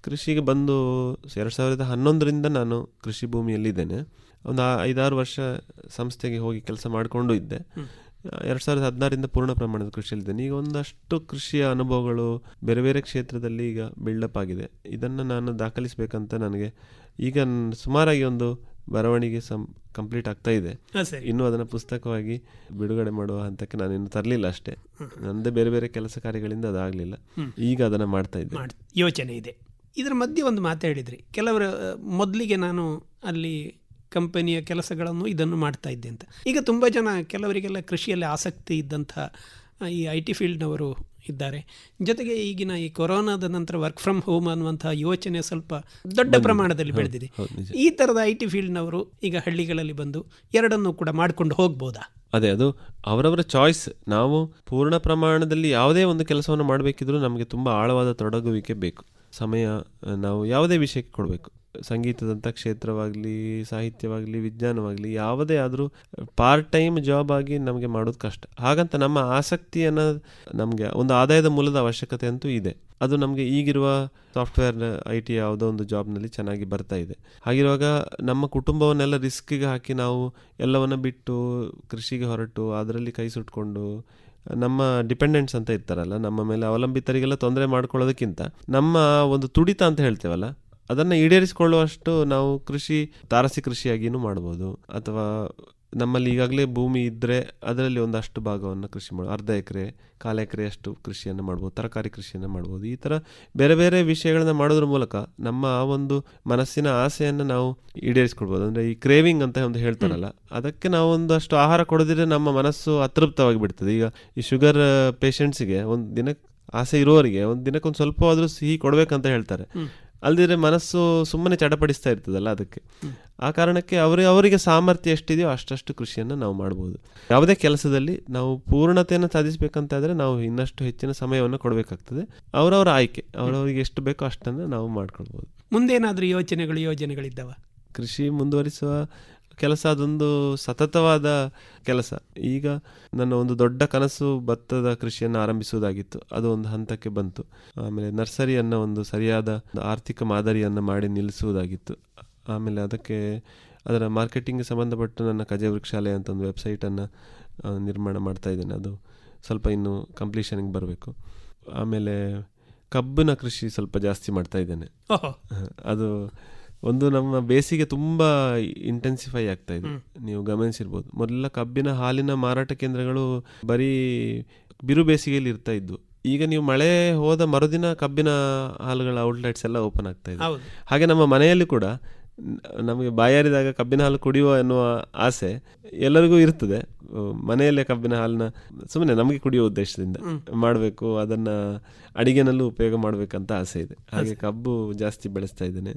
ಕೃಷಿಗೆ ಬಂದು ಎರಡು ಸಾವಿರದ ಹನ್ನೊಂದರಿಂದ ನಾನು ಕೃಷಿ ಭೂಮಿಯಲ್ಲಿದ್ದೇನೆ ಒಂದು ಆ- ಐದಾರು ವರ್ಷ ಸಂಸ್ಥೆಗೆ ಹೋಗಿ ಕೆಲಸ ಮಾಡಿಕೊಂಡು ಇದ್ದೆ ಎರಡು ಸಾವಿರದ ಹದಿನಾರರಿಂದ ಪೂರ್ಣ ಪ್ರಮಾಣದ ಕೃಷಿಯಲ್ಲಿದ್ದೇನೆ ಈಗ ಒಂದಷ್ಟು ಕೃಷಿಯ ಅನುಭವಗಳು ಬೇರೆ ಬೇರೆ ಕ್ಷೇತ್ರದಲ್ಲಿ ಈಗ ಬಿಲ್ಡಪ್ ಆಗಿದೆ ಇದನ್ನು ನಾನು ದಾಖಲಿಸಬೇಕಂತ ನನಗೆ ಈಗ ನ್- ಸುಮಾರಾಗಿ ಒಂದು ಬರವಣಿಗೆ ಸಂ ಕಂಪ್ಲೀಟ್ ಆಗ್ತಾ ಇದೆ ಹಾ, ಸರಿ. ಇನ್ನೂ ಅದನ್ನು ಪುಸ್ತಕವಾಗಿ ಬಿಡುಗಡೆ ಮಾಡುವ ಹಂತಕ್ಕೆ ನಾನು ಇನ್ನು ತರಲಿಲ್ಲ ಅಷ್ಟೇ ನಂದೇ ಬೇರೆ ಬೇರೆ ಕೆಲಸ ಕಾರ್ಯಗಳಿಂದ ಅದಾಗಲಿಲ್ಲ ಹ್ಮ್. ಈಗ ಅದನ್ನು ಮಾಡ್ತಾ ಇದ್ದೆ ಮಾಡ್ ಯೋಚನೆ ಇದೆ ಇದರ ಮಧ್ಯೆ ಒಂದು ಮಾತು ಹೇಳಿದ್ರಿ ಕೆಲವರು ಮೊದಲಿಗೆ ನಾನು ಅಲ್ಲಿ ಕಂಪನಿಯ ಕೆಲಸಗಳನ್ನು ಇದನ್ನು ಮಾಡ್ತಾ ಇದ್ದೆ ಅಂತ ಈಗ ತುಂಬ ಜನ ಕೆಲವರಿಗೆಲ್ಲ ಕೃಷಿಯಲ್ಲಿ ಆಸಕ್ತಿ ಇದ್ದಂಥ ಆ, ಈ ಐ ಟಿ ಫೀಲ್ಡ್ನವರು ಇದ್ದಾರೆ ಜೊತೆಗೆ ಈಗಿನ ಈ ಕೊರೋನಾದ ನಂತರ ವರ್ಕ್ ಫ್ರಮ್ ಹೋಮ್ ಅನ್ನುವಂತಹ ಯೋಚನೆ ಸ್ವಲ್ಪ ದೊಡ್ಡ ಬಂದಿದೆ. ಪ್ರಮಾಣದಲ್ಲಿ ಹೌದು, ಬೆಳೆದಿದೆ ಹೌದು, ನಿಜ. ಈ ಥರದ ಐ ಟಿ ಫೀಲ್ಡ್ನವರು ಈಗ ಹಳ್ಳಿಗಳಲ್ಲಿ ಬಂದು ಎರಡನ್ನೂ ಕೂಡ ಮಾಡ್ಕೊಂಡು ಹೋಗ್ಬೋದಾ ಅದೇ ಅದು ಅವರವರ ಚಾಯ್ಸ್ ನಾವು ಪೂರ್ಣ ಪ್ರಮಾಣದಲ್ಲಿ ಯಾವುದೇ ಒಂದು ಕೆಲಸವನ್ನು ಮಾಡಬೇಕಿದ್ರೂ ನಮಗೆ ತುಂಬ ಆಳವಾದ ತೊಡಗುವಿಕೆ ಬೇಕು ಸಮಯ ಆ, ನಾವು ಯಾವುದೇ ವಿಷಯಕ್ಕೆ ಕೊಡಬೇಕು ಸಂಗೀತದಂಥ ಕ್ಷೇತ್ರವಾಗಲಿ ಸಾಹಿತ್ಯವಾಗಲಿ ವಿಜ್ಞಾನವಾಗಲಿ ಯಾವುದೇ ಆದರೂ ಪಾರ್ಟ್ ಟೈಮ್ ಜಾಬ್ ಆಗಿ ನಮಗೆ ಮಾಡೋದು ಕಷ್ಟ ಹಾಗಂತ ನಮ್ಮ ಆಸಕ್ತಿಯನ್ನು ನಮಗೆ ಒಂದು ಆದಾಯದ ಮೂಲದ ಅವಶ್ಯಕತೆ ಅಂತೂ ಇದೆ ಅದು ನಮಗೆ ಈಗಿರುವ ಸಾಫ್ಟ್ವೇರ್ ಐ ಟಿ ಯಾವುದೋ ಒಂದು ಜಾಬ್ನಲ್ಲಿ ಚೆನ್ನಾಗಿ ಬರ್ತಾ ಇದೆ ಹಾಗಿರುವಾಗ ನಮ್ಮ ಕುಟುಂಬವನ್ನೆಲ್ಲ ರಿಸ್ಕಿಗೆ ಹಾಕಿ ನಾವು ಎಲ್ಲವನ್ನ ಬಿಟ್ಟು ಕೃಷಿಗೆ ಹೊರಟು ಅದರಲ್ಲಿ ಕೈ ಸುಟ್ಕೊಂಡು ನಮ್ಮ ಡಿಪೆಂಡೆಂಟ್ಸ್ ಅಂತ ಇರ್ತಾರಲ್ಲ ನಮ್ಮ ಮೇಲೆ ಅವಲಂಬಿತರಿಗೆಲ್ಲ ತೊಂದರೆ ಮಾಡ್ಕೊಳ್ಳೋದಕ್ಕಿಂತ ನಮ್ಮ ಒಂದು ತುಡಿತ ಅಂತ ಹೇಳ್ತೇವಲ್ಲ ಅದನ್ನು ಈಡೇರಿಸಿಕೊಳ್ಳುವಷ್ಟು ನಾವು ಕೃಷಿ ತಾರಸಿ ಕೃಷಿಯಾಗಿಯೂ ಮಾಡ್ಬೋದು ಅಥವಾ ನಮ್ಮಲ್ಲಿ ಈಗಾಗಲೇ ಭೂಮಿ ಇದ್ದರೆ ಅದರಲ್ಲಿ ಒಂದಷ್ಟು ಭಾಗವನ್ನು ಕೃಷಿ ಮಾಡಿ ಅರ್ಧ ಎಕರೆ ಕಾಲು ಎಕರೆಯಷ್ಟು ಕೃಷಿಯನ್ನು ಮಾಡ್ಬೋದು ತರಕಾರಿ ಕೃಷಿಯನ್ನು ಮಾಡ್ಬೋದು ಈ ಥರ ಬೇರೆ ಬೇರೆ ವಿಷಯಗಳನ್ನ ಮಾಡೋದ್ರ ಮೂಲಕ ನಮ್ಮ ಆ ಒಂದು ಮನಸ್ಸಿನ ಆಸೆಯನ್ನು ನಾವು ಈಡೇರಿಸ್ಕೊಳ್ಬೋದು ಅಂದರೆ ಈ ಕ್ರೇವಿಂಗ್ ಅಂತ ಒಂದು ಹೇಳ್ತಾರಲ್ಲ ಅದಕ್ಕೆ ನಾವು ಒಂದಷ್ಟು ಆಹಾರ ಕೊಡದಿದ್ರೆ ನಮ್ಮ ಮನಸ್ಸು ಅತೃಪ್ತವಾಗಿ ಬಿಡ್ತದೆ ಈಗ ಈ ಶುಗರ್ ಪೇಷಂಟ್ಸಿಗೆ ಒಂದು ದಿನಕ್ಕೆ ಆಸೆ ಇರುವವರಿಗೆ ಒಂದು ದಿನಕ್ಕೆ ಒಂದು ಸ್ವಲ್ಪ ಆದರೂ ಸಿಹಿ ಕೊಡಬೇಕಂತ ಹೇಳ್ತಾರೆ ಅಲ್ದಿದ್ರೆ ಮನಸ್ಸು ಸುಮ್ಮನೆ ಚಡಪಡಿಸ್ತಾ ಇರ್ತದಲ್ಲ ಅದಕ್ಕೆ ಆ ಕಾರಣಕ್ಕೆ ಅವರು ಅವರಿಗೆ ಸಾಮರ್ಥ್ಯ ಎಷ್ಟಿದೆಯೋ ಅಷ್ಟಷ್ಟು ಕೃಷಿಯನ್ನು ನಾವು ಮಾಡ್ಬೋದು ಯಾವುದೇ ಕೆಲಸದಲ್ಲಿ ನಾವು ಪೂರ್ಣತೆಯನ್ನು ಸಾಧಿಸಬೇಕಂತಾದ್ರೆ ನಾವು ಇನ್ನಷ್ಟು ಹೆಚ್ಚಿನ ಸಮಯವನ್ನು ಕೊಡಬೇಕಾಗ್ತದೆ ಅವರವರ ಆಯ್ಕೆ ಅವರವರಿಗೆ ಎಷ್ಟು ಬೇಕೋ ಅಷ್ಟನ್ನು ನಾವು ಮಾಡ್ಕೊಳ್ಬೋದು ಮುಂದೇನಾದರೂ ಯೋಚನೆಗಳು ಯೋಜನೆಗಳಿದ್ದಾವ ಕೃಷಿ ಮುಂದುವರಿಸುವ ಕೆಲಸ ಅದೊಂದು ಸತತವಾದ ಕೆಲಸ ಈಗ ನನ್ನ ಒಂದು ದೊಡ್ಡ ಕನಸು ಭತ್ತದ ಕೃಷಿಯನ್ನು ಆರಂಭಿಸುವುದಾಗಿತ್ತು ಅದು ಒಂದು ಹಂತಕ್ಕೆ ಬಂತು ಆಮೇಲೆ ನರ್ಸರಿಯನ್ನು ಒಂದು ಸರಿಯಾದ ಒಂದು ಆರ್ಥಿಕ ಮಾದರಿಯನ್ನು ಮಾಡಿ ನಿಲ್ಲಿಸುವುದಾಗಿತ್ತು ಆಮೇಲೆ ಅದಕ್ಕೆ ಅದರ ಮಾರ್ಕೆಟಿಂಗ್ಗೆ ಸಂಬಂಧಪಟ್ಟು ನನ್ನ ಕಜೆ ವೃಕ್ಷಾಲಯ ಅಂತ ಒಂದು ವೆಬ್ಸೈಟನ್ನು ನಿರ್ಮಾಣ ಮಾಡ್ತಾ ಇದ್ದೇನೆ ಅದು ಸ್ವಲ್ಪ ಇನ್ನು ಕಂಪ್ಲೀಷನ್ಗೆ ಬರಬೇಕು ಆಮೇಲೆ ಕಬ್ಬಿನ ಕೃಷಿ ಸ್ವಲ್ಪ ಜಾಸ್ತಿ ಮಾಡ್ತಾ ಇದ್ದೇನೆ ಓಹೋ. ಅದು ಒಂದು ನಮ್ಮ ಬೇಸಿಗೆ ತುಂಬ ಇಂಟೆನ್ಸಿಫೈ ಆಗ್ತಾ ಇದೆ ನೀವು ಗಮನಿಸಿರ್ಬೋದು ಮೊದಲ ಕಬ್ಬಿನ ಹಾಲಿನ ಮಾರಾಟ ಕೇಂದ್ರಗಳು ಬರೀ ಬಿರು ಬೇಸಿಗೆಯಲ್ಲಿ ಇರ್ತಾ ಇದ್ವು ಈಗ ನೀವು ಮಳೆ ಹೋದ ಮರುದಿನ ಕಬ್ಬಿನ ಹಾಲುಗಳ ಔಟ್ಲೆಟ್ಸ್ ಎಲ್ಲ ಓಪನ್ ಆಗ್ತಾ ಇದೆ ಹೌದು. ಹಾಗೆ ನಮ್ಮ ಮನೆಯಲ್ಲಿ ಕೂಡ ನ- ನಮಗೆ ಬಾಯಾರಿದಾಗ ಕಬ್ಬಿನ ಹಾಲು ಕುಡಿಯುವ ಎನ್ನುವ ಆಸೆ ಎಲ್ಲರಿಗೂ ಇರ್ತದೆ ಅಹ್, ಮನೆಯಲ್ಲೇ ಕಬ್ಬಿನ ಹಾಲನ್ನ ಸುಮ್ಮನೆ ನಮಗೆ ಕುಡಿಯುವ ಉದ್ದೇಶದಿಂದ ಮಾಡಬೇಕು ಅದನ್ನ ಅಡಿಗೆನಲ್ಲೂ ಉಪಯೋಗ ಮಾಡಬೇಕಂತ ಆಸೆ ಇದೆ ಹಾಗೆ ಕಬ್ಬು ಜಾಸ್ತಿ ಬೆಳೆಸ್ತಾ ಇದ್ದೇನೆ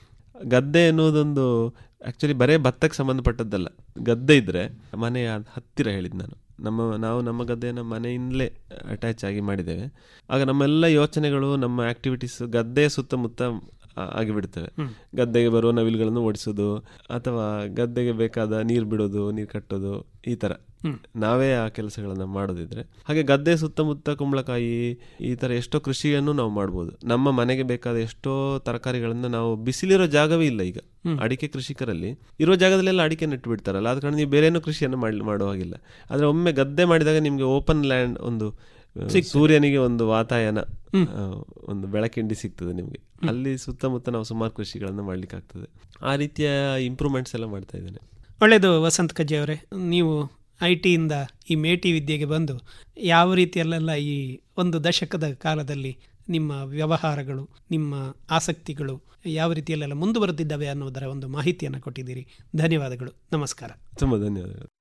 ಗದ್ದೆ ಎನ್ನುವುದೊಂದು ಆಕ್ಚುಲಿ ಬರೇ ಭತ್ತಕ್ಕೆ ಸಂಬಂಧಪಟ್ಟದ್ದಲ್ಲ ಗದ್ದೆ ಇದ್ರೆ ಮನೆಯ ಹತ್ತಿರ ಹೇಳಿದ್ ನಾನು ನಮ್ಮ ನಾವು ನಮ್ಮ ಗದ್ದೆಯನ್ನು ಮನೆಯಿಂದಲೇ ಅಟ್ಯಾಚ್ ಆಗಿ ಮಾಡಿದ್ದೇವೆ ಆಗ ನಮ್ಮೆಲ್ಲ ಯೋಚನೆಗಳು ನಮ್ಮ ಆಕ್ಟಿವಿಟೀಸ್ ಗದ್ದೆಯ ಸುತ್ತಮುತ್ತ ಆ- ಆಗಿಬಿಡ್ತವೆ ಗದ್ದೆಗೆ ಬರುವ ನವಿಲುಗಳನ್ನು ಓಡಿಸೋದು ಅಥವಾ ಗದ್ದೆಗೆ ಬೇಕಾದ ನೀರು ಬಿಡೋದು ನೀರು ಕಟ್ಟೋದು ಈ ಥರ ನಾವೇ ಆ ಕೆಲಸಗಳನ್ನು ಮಾಡೋದಿದ್ರೆ ಹಾಗೆ ಗದ್ದೆ ಸುತ್ತಮುತ್ತ ಕುಂಬಳಕಾಯಿ ಈ ಥರ ಎಷ್ಟೋ ಕೃಷಿಯನ್ನು ನಾವು ಮಾಡ್ಬೋದು ನಮ್ಮ ಮನೆಗೆ ಬೇಕಾದ ಎಷ್ಟೋ ತರಕಾರಿಗಳನ್ನು ನಾವು ಬಿಸಿಲಿರೋ ಜಾಗವೇ ಇಲ್ಲ ಈಗ ಅಡಿಕೆ ಕೃಷಿಕರಲ್ಲಿ ಇರೋ ಜಾಗದಲ್ಲೆಲ್ಲ ಅಡಿಕೆ ನೆಟ್ಟು ಬಿಡ್ತಾರಲ್ಲ ಆದ ಕಾರಣ ನೀವು ಬೇರೇನೋ ಕೃಷಿಯನ್ನು ಮಾಡಿ ಮಾಡುವ ಹಾಗಿಲ್ಲ ಆದರೆ ಒಮ್ಮೆ ಗದ್ದೆ ಮಾಡಿದಾಗ ನಿಮಗೆ ಓಪನ್ ಲ್ಯಾಂಡ್ ಒಂದು ಆ, ಸೂರ್ಯನಿಗೆ ಒಂದು ವಾತಾಯನ ಆ, ಒಂದು ಬೆಳಕಿಂಡಿ ಸಿಗ್ತದೆ ನಿಮಗೆ ಅಲ್ಲಿ ಸುತ್ತಮುತ್ತ ನಾವು ಸುಮಾರು ಕೃಷಿಗಳನ್ನು ಮಾಡ್ಲಿಕ್ಕೆ ಆಗ್ತದೆ ಆ ರೀತಿಯ ಇಂಪ್ರೂವ್ಮೆಂಟ್ಸ್ ಎಲ್ಲ ಮಾಡ್ತಾ ಇದ್ದೇನೆ ಒಳ್ಳೆಯದು ವಸಂತ್ ಕಜ್ಜಿ ಅವರೇ ನೀವು ಐ ಟಿಯಿಂದ ಈ ಮೇಟಿ ವಿದ್ಯೆಗೆ ಬಂದು ಯಾವ ರೀತಿಯಲ್ಲೆಲ್ಲ ಈ ಒಂದು ದಶಕದ ಕಾಲದಲ್ಲಿ ನಿಮ್ಮ ವ್ಯವಹಾರಗಳು ನಿಮ್ಮ ಆಸಕ್ತಿಗಳು ಯಾವ ರೀತಿಯಲ್ಲೆಲ್ಲ ಮುಂದುವರೆದಿದ್ದಾವೆ ಅನ್ನೋದರ ಒಂದು ಮಾಹಿತಿಯನ್ನು ಕೊಟ್ಟಿದ್ದೀರಿ ಧನ್ಯವಾದಗಳು ನಮಸ್ಕಾರ ತುಂಬ ಧನ್ಯವಾದಗಳು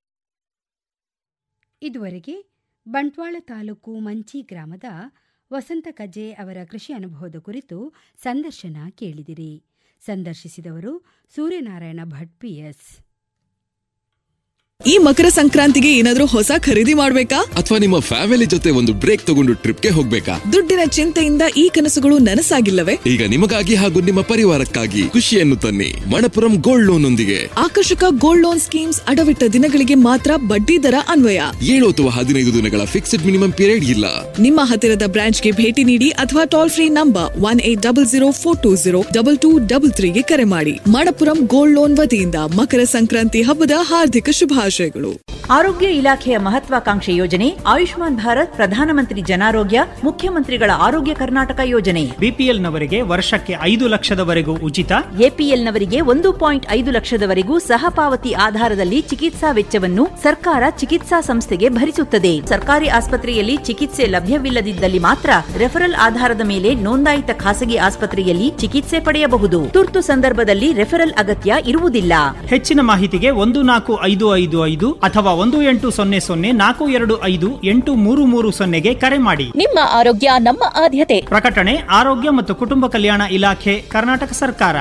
ಇದುವರೆಗೆ ಬಂಟ್ವಾಳ ತಾಲೂಕು ಮಂಚಿ ಗ್ರಾಮದ ವಸಂತ ಕಜೆ ಅವರ ಕೃಷಿ ಅನುಭವದ ಕುರಿತು ಸಂದರ್ಶನ ಕೇಳಿದಿರಿ ಸಂದರ್ಶಿಸಿದವರು ಸೂರ್ಯನಾರಾಯಣ ಭಟ್ ಪಿಎಸ್ ಈ ಮಕರ ಸಂಕ್ರಾಂತಿಗೆ ಏನಾದ್ರೂ ಹೊಸ ಖರೀದಿ ಮಾಡ್ಬೇಕಾ ಅಥವಾ ನಿಮ್ಮ ಫ್ಯಾಮಿಲಿ ಜೊತೆ ಒಂದು ಬ್ರೇಕ್ ತಗೊಂಡು ಟ್ರಿಪ್ಗೆ ಹೋಗ್ಬೇಕಾ ದುಡ್ಡಿನ ಚಿಂತೆಯಿಂದ ಈ ಕನಸುಗಳು ನನಸಾಗಿಲ್ಲವೇ ಈಗ ನಿಮಗಾಗಿ ಹಾಗೂ ನಿಮ್ಮ ಪರಿವಾರಕ್ಕಾಗಿ ಖುಷಿಯನ್ನು ತನ್ನಿ ಮಣಪುರಂ ಗೋಲ್ಡ್ ಲೋನ್ ಒಂದಿಗೆ ಆಕರ್ಷಕ ಗೋಲ್ಡ್ ಲೋನ್ ಸ್ಕೀಮ್ಸ್ ಅಡವಿಟ್ಟ ದಿನಗಳಿಗೆ ಮಾತ್ರ ಬಡ್ಡಿ ದರ ಅನ್ವಯ ಏಳು ಅಥವಾ ಹದಿನೈದು ದಿನಗಳ ಫಿಕ್ಸ್ಡ್ ಮಿನಿಮಮ್ ಪೀರಿಯಡ್ ಇಲ್ಲ ನಿಮ್ಮ ಹತ್ತಿರದ ಬ್ರಾಂಚ್ಗೆ ಭೇಟಿ ನೀಡಿ ಅಥವಾ toll free number one eight double zero four two zero double two double ತ್ರೀಗೆ ಕರೆ ಮಾಡಿ ಮಣಪುರಂ ಗೋಲ್ಡ್ ಲೋನ್ ವತಿಯಿಂದ ಮಕರ ಸಂಕ್ರಾಂತಿ ಹಬ್ಬದ ಹಾರ್ದಿಕ ಶುಭಾಶಯಗಳು ಆರೋಗ್ಯ ಇಲಾಖೆಯ ಮಹತ್ವಾಕಾಂಕ್ಷೆ ಯೋಜನೆ ಆಯುಷ್ಮಾನ್ ಭಾರತ್ ಪ್ರಧಾನಮಂತ್ರಿ ಜನಾರೋಗ್ಯ ಮುಖ್ಯಮಂತ್ರಿಗಳ ಆರೋಗ್ಯ ಕರ್ನಾಟಕ ಯೋಜನೆ ಬಿಪಿಎಲ್ನವರಿಗೆ ವರ್ಷಕ್ಕೆ ಐದು ಲಕ್ಷದವರೆಗೂ ಉಚಿತ ಎಪಿಎಲ್ನವರಿಗೆ ಒಂದು ಪಾಯಿಂಟ್ ಐದು ಲಕ್ಷದವರೆಗೂ ಸಹಪಾವತಿ ಆಧಾರದಲ್ಲಿ ಚಿಕಿತ್ಸಾ ವೆಚ್ಚವನ್ನು ಸರ್ಕಾರ ಚಿಕಿತ್ಸಾ ಸಂಸ್ಥೆಗೆ ಭರಿಸುತ್ತದೆ ಸರ್ಕಾರಿ ಆಸ್ಪತ್ರೆಯಲ್ಲಿ ಚಿಕಿತ್ಸೆ ಲಭ್ಯವಿಲ್ಲದಿದ್ದಲ್ಲಿ ಮಾತ್ರ ರೆಫರಲ್ ಆಧಾರದ ಮೇಲೆ ನೋಂದಾಯಿತ ಖಾಸಗಿ ಆಸ್ಪತ್ರೆಯಲ್ಲಿ ಚಿಕಿತ್ಸೆ ಪಡೆಯಬಹುದು ತುರ್ತು ಸಂದರ್ಭದಲ್ಲಿ ರೆಫರಲ್ ಅಗತ್ಯ ಇರುವುದಿಲ್ಲ ಹೆಚ್ಚಿನ ಮಾಹಿತಿಗೆ ಒಂದು ನಾಲ್ಕು ಐದು ಐದು ಐದು ಅಥವಾ ಒಂದು ಎಂಟು ಸೊನ್ನೆ ಸೊನ್ನೆ ನಾಲ್ಕು ಎರಡು ಐದು ಎಂಟು ಮೂರು ಮೂರು ಸೊನ್ನೆಗೆ ಕರೆ ಮಾಡಿ ನಿಮ್ಮ ಆರೋಗ್ಯ ನಮ್ಮ ಆದ್ಯತೆ ಪ್ರಕಟಣೆ ಆರೋಗ್ಯ ಮತ್ತು ಕುಟುಂಬ ಕಲ್ಯಾಣ ಇಲಾಖೆ ಕರ್ನಾಟಕ ಸರ್ಕಾರ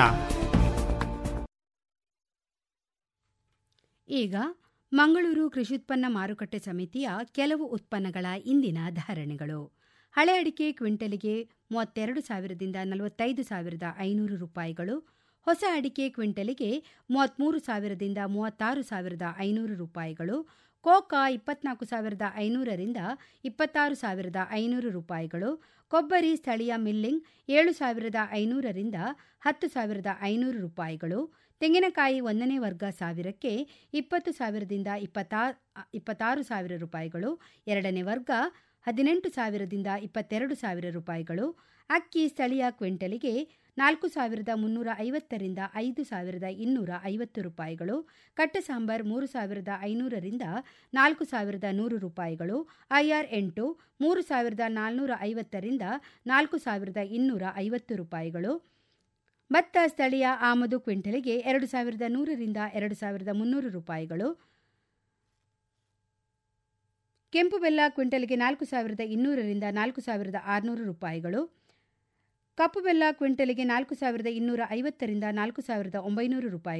ಈಗ ಮಂಗಳೂರು ಕೃಷಿಉತ್ಪನ್ನ ಮಾರುಕಟ್ಟೆ ಸಮಿತಿಯ ಕೆಲವು ಉತ್ಪನ್ನಗಳ ಇಂದಿನ ಧಾರಣೆಗಳು ಹಳೆ ಅಡಿಕೆ ಕ್ವಿಂಟಲಿಗೆ ಮೂವತ್ತೆರಡು ಸಾವಿರದಿಂದ ನಲವತ್ತೈದು ಸಾವಿರದ ಐನೂರು ರೂಪಾಯಿಗಳು ಹೊಸ ಅಡಿಕೆ ಕ್ವಿಂಟಲಿಗೆ ಮೂವತ್ತ್ಮೂರು ಸಾವಿರದಿಂದ ಮೂವತ್ತಾರು ಸಾವಿರದ ಐನೂರು ರೂಪಾಯಿಗಳು ಕೋಕಾ ಇಪ್ಪತ್ನಾಲ್ಕು ಸಾವಿರದ ಐನೂರರಿಂದ ಇಪ್ಪತ್ತಾರು ಸಾವಿರದ ಐನೂರು ರೂಪಾಯಿಗಳು ಕೊಬ್ಬರಿ ಸ್ಥಳೀಯ ಮಿಲ್ಲಿಂಗ್ ಏಳು ಸಾವಿರದ ಐನೂರರಿಂದ ಹತ್ತು ಸಾವಿರದ ಐನೂರು ರೂಪಾಯಿಗಳು ತೆಂಗಿನಕಾಯಿ ಒಂದನೇ ವರ್ಗ ಸಾವಿರಕ್ಕೆ ಇಪ್ಪತ್ತು ಸಾವಿರದಿಂದ ಇಪ್ಪತ್ತಾ ಇಪ್ಪತ್ತಾರು ಸಾವಿರ ರೂಪಾಯಿಗಳು ಎರಡನೇ ವರ್ಗ ಹದಿನೆಂಟು ಸಾವಿರದಿಂದ ಇಪ್ಪತ್ತೆರಡು ಸಾವಿರ ರೂಪಾಯಿಗಳು ಅಕ್ಕಿ ಸ್ಥಳೀಯ ಕ್ವಿಂಟಲಿಗೆ ನಾಲ್ಕು ಸಾವಿರದ ಮುನ್ನೂರ ಐವತ್ತರಿಂದ ಐದು ಸಾವಿರದ ಇನ್ನೂರ ಐವತ್ತು ರೂಪಾಯಿಗಳು ಕಟ್ಟ ಸಾಂಬಾರ್ ಮೂರು ಸಾವಿರದ ಐನೂರರಿಂದ ನಾಲ್ಕು ಸಾವಿರದ ನೂರು ರೂಪಾಯಿಗಳು ಐಆರ್ ಎಂಟು ಮೂರು ಸಾವಿರದ ನಾಲ್ನೂರ ಐವತ್ತರಿಂದ ನಾಲ್ಕು ಸಾವಿರದ ಇನ್ನೂರ ಐವತ್ತು ರೂಪಾಯಿಗಳು ಭತ್ತ ಸ್ಥಳೀಯ ಆಮದು ಕ್ವಿಂಟಲಿಗೆ ಎರಡು ಸಾವಿರದ ನೂರರಿಂದ ಎರಡು ಸಾವಿರದ ಮುನ್ನೂರು ರೂಪಾಯಿಗಳು ಕೆಂಪು ಬೆಲ್ಲ ಕ್ವಿಂಟಲ್ಗೆ ನಾಲ್ಕು ಸಾವಿರದ ಇನ್ನೂರರಿಂದ ನಾಲ್ಕು ಸಾವಿರದ ಆರುನೂರು ರೂಪಾಯಿಗಳು ಕಪ್ಪು ಬೆಲ್ಲ ಕ್ವಿಂಟಲಿಗೆ ನಾಲ್ಕು ಸಾವಿರದ ಇನ್ನೂರ ಐವತ್ತರಿಂದ ನಾಲ್ಕು ಸಾವಿರದ ಒಂಬೈನೂರು ರೂಪಾಯಿ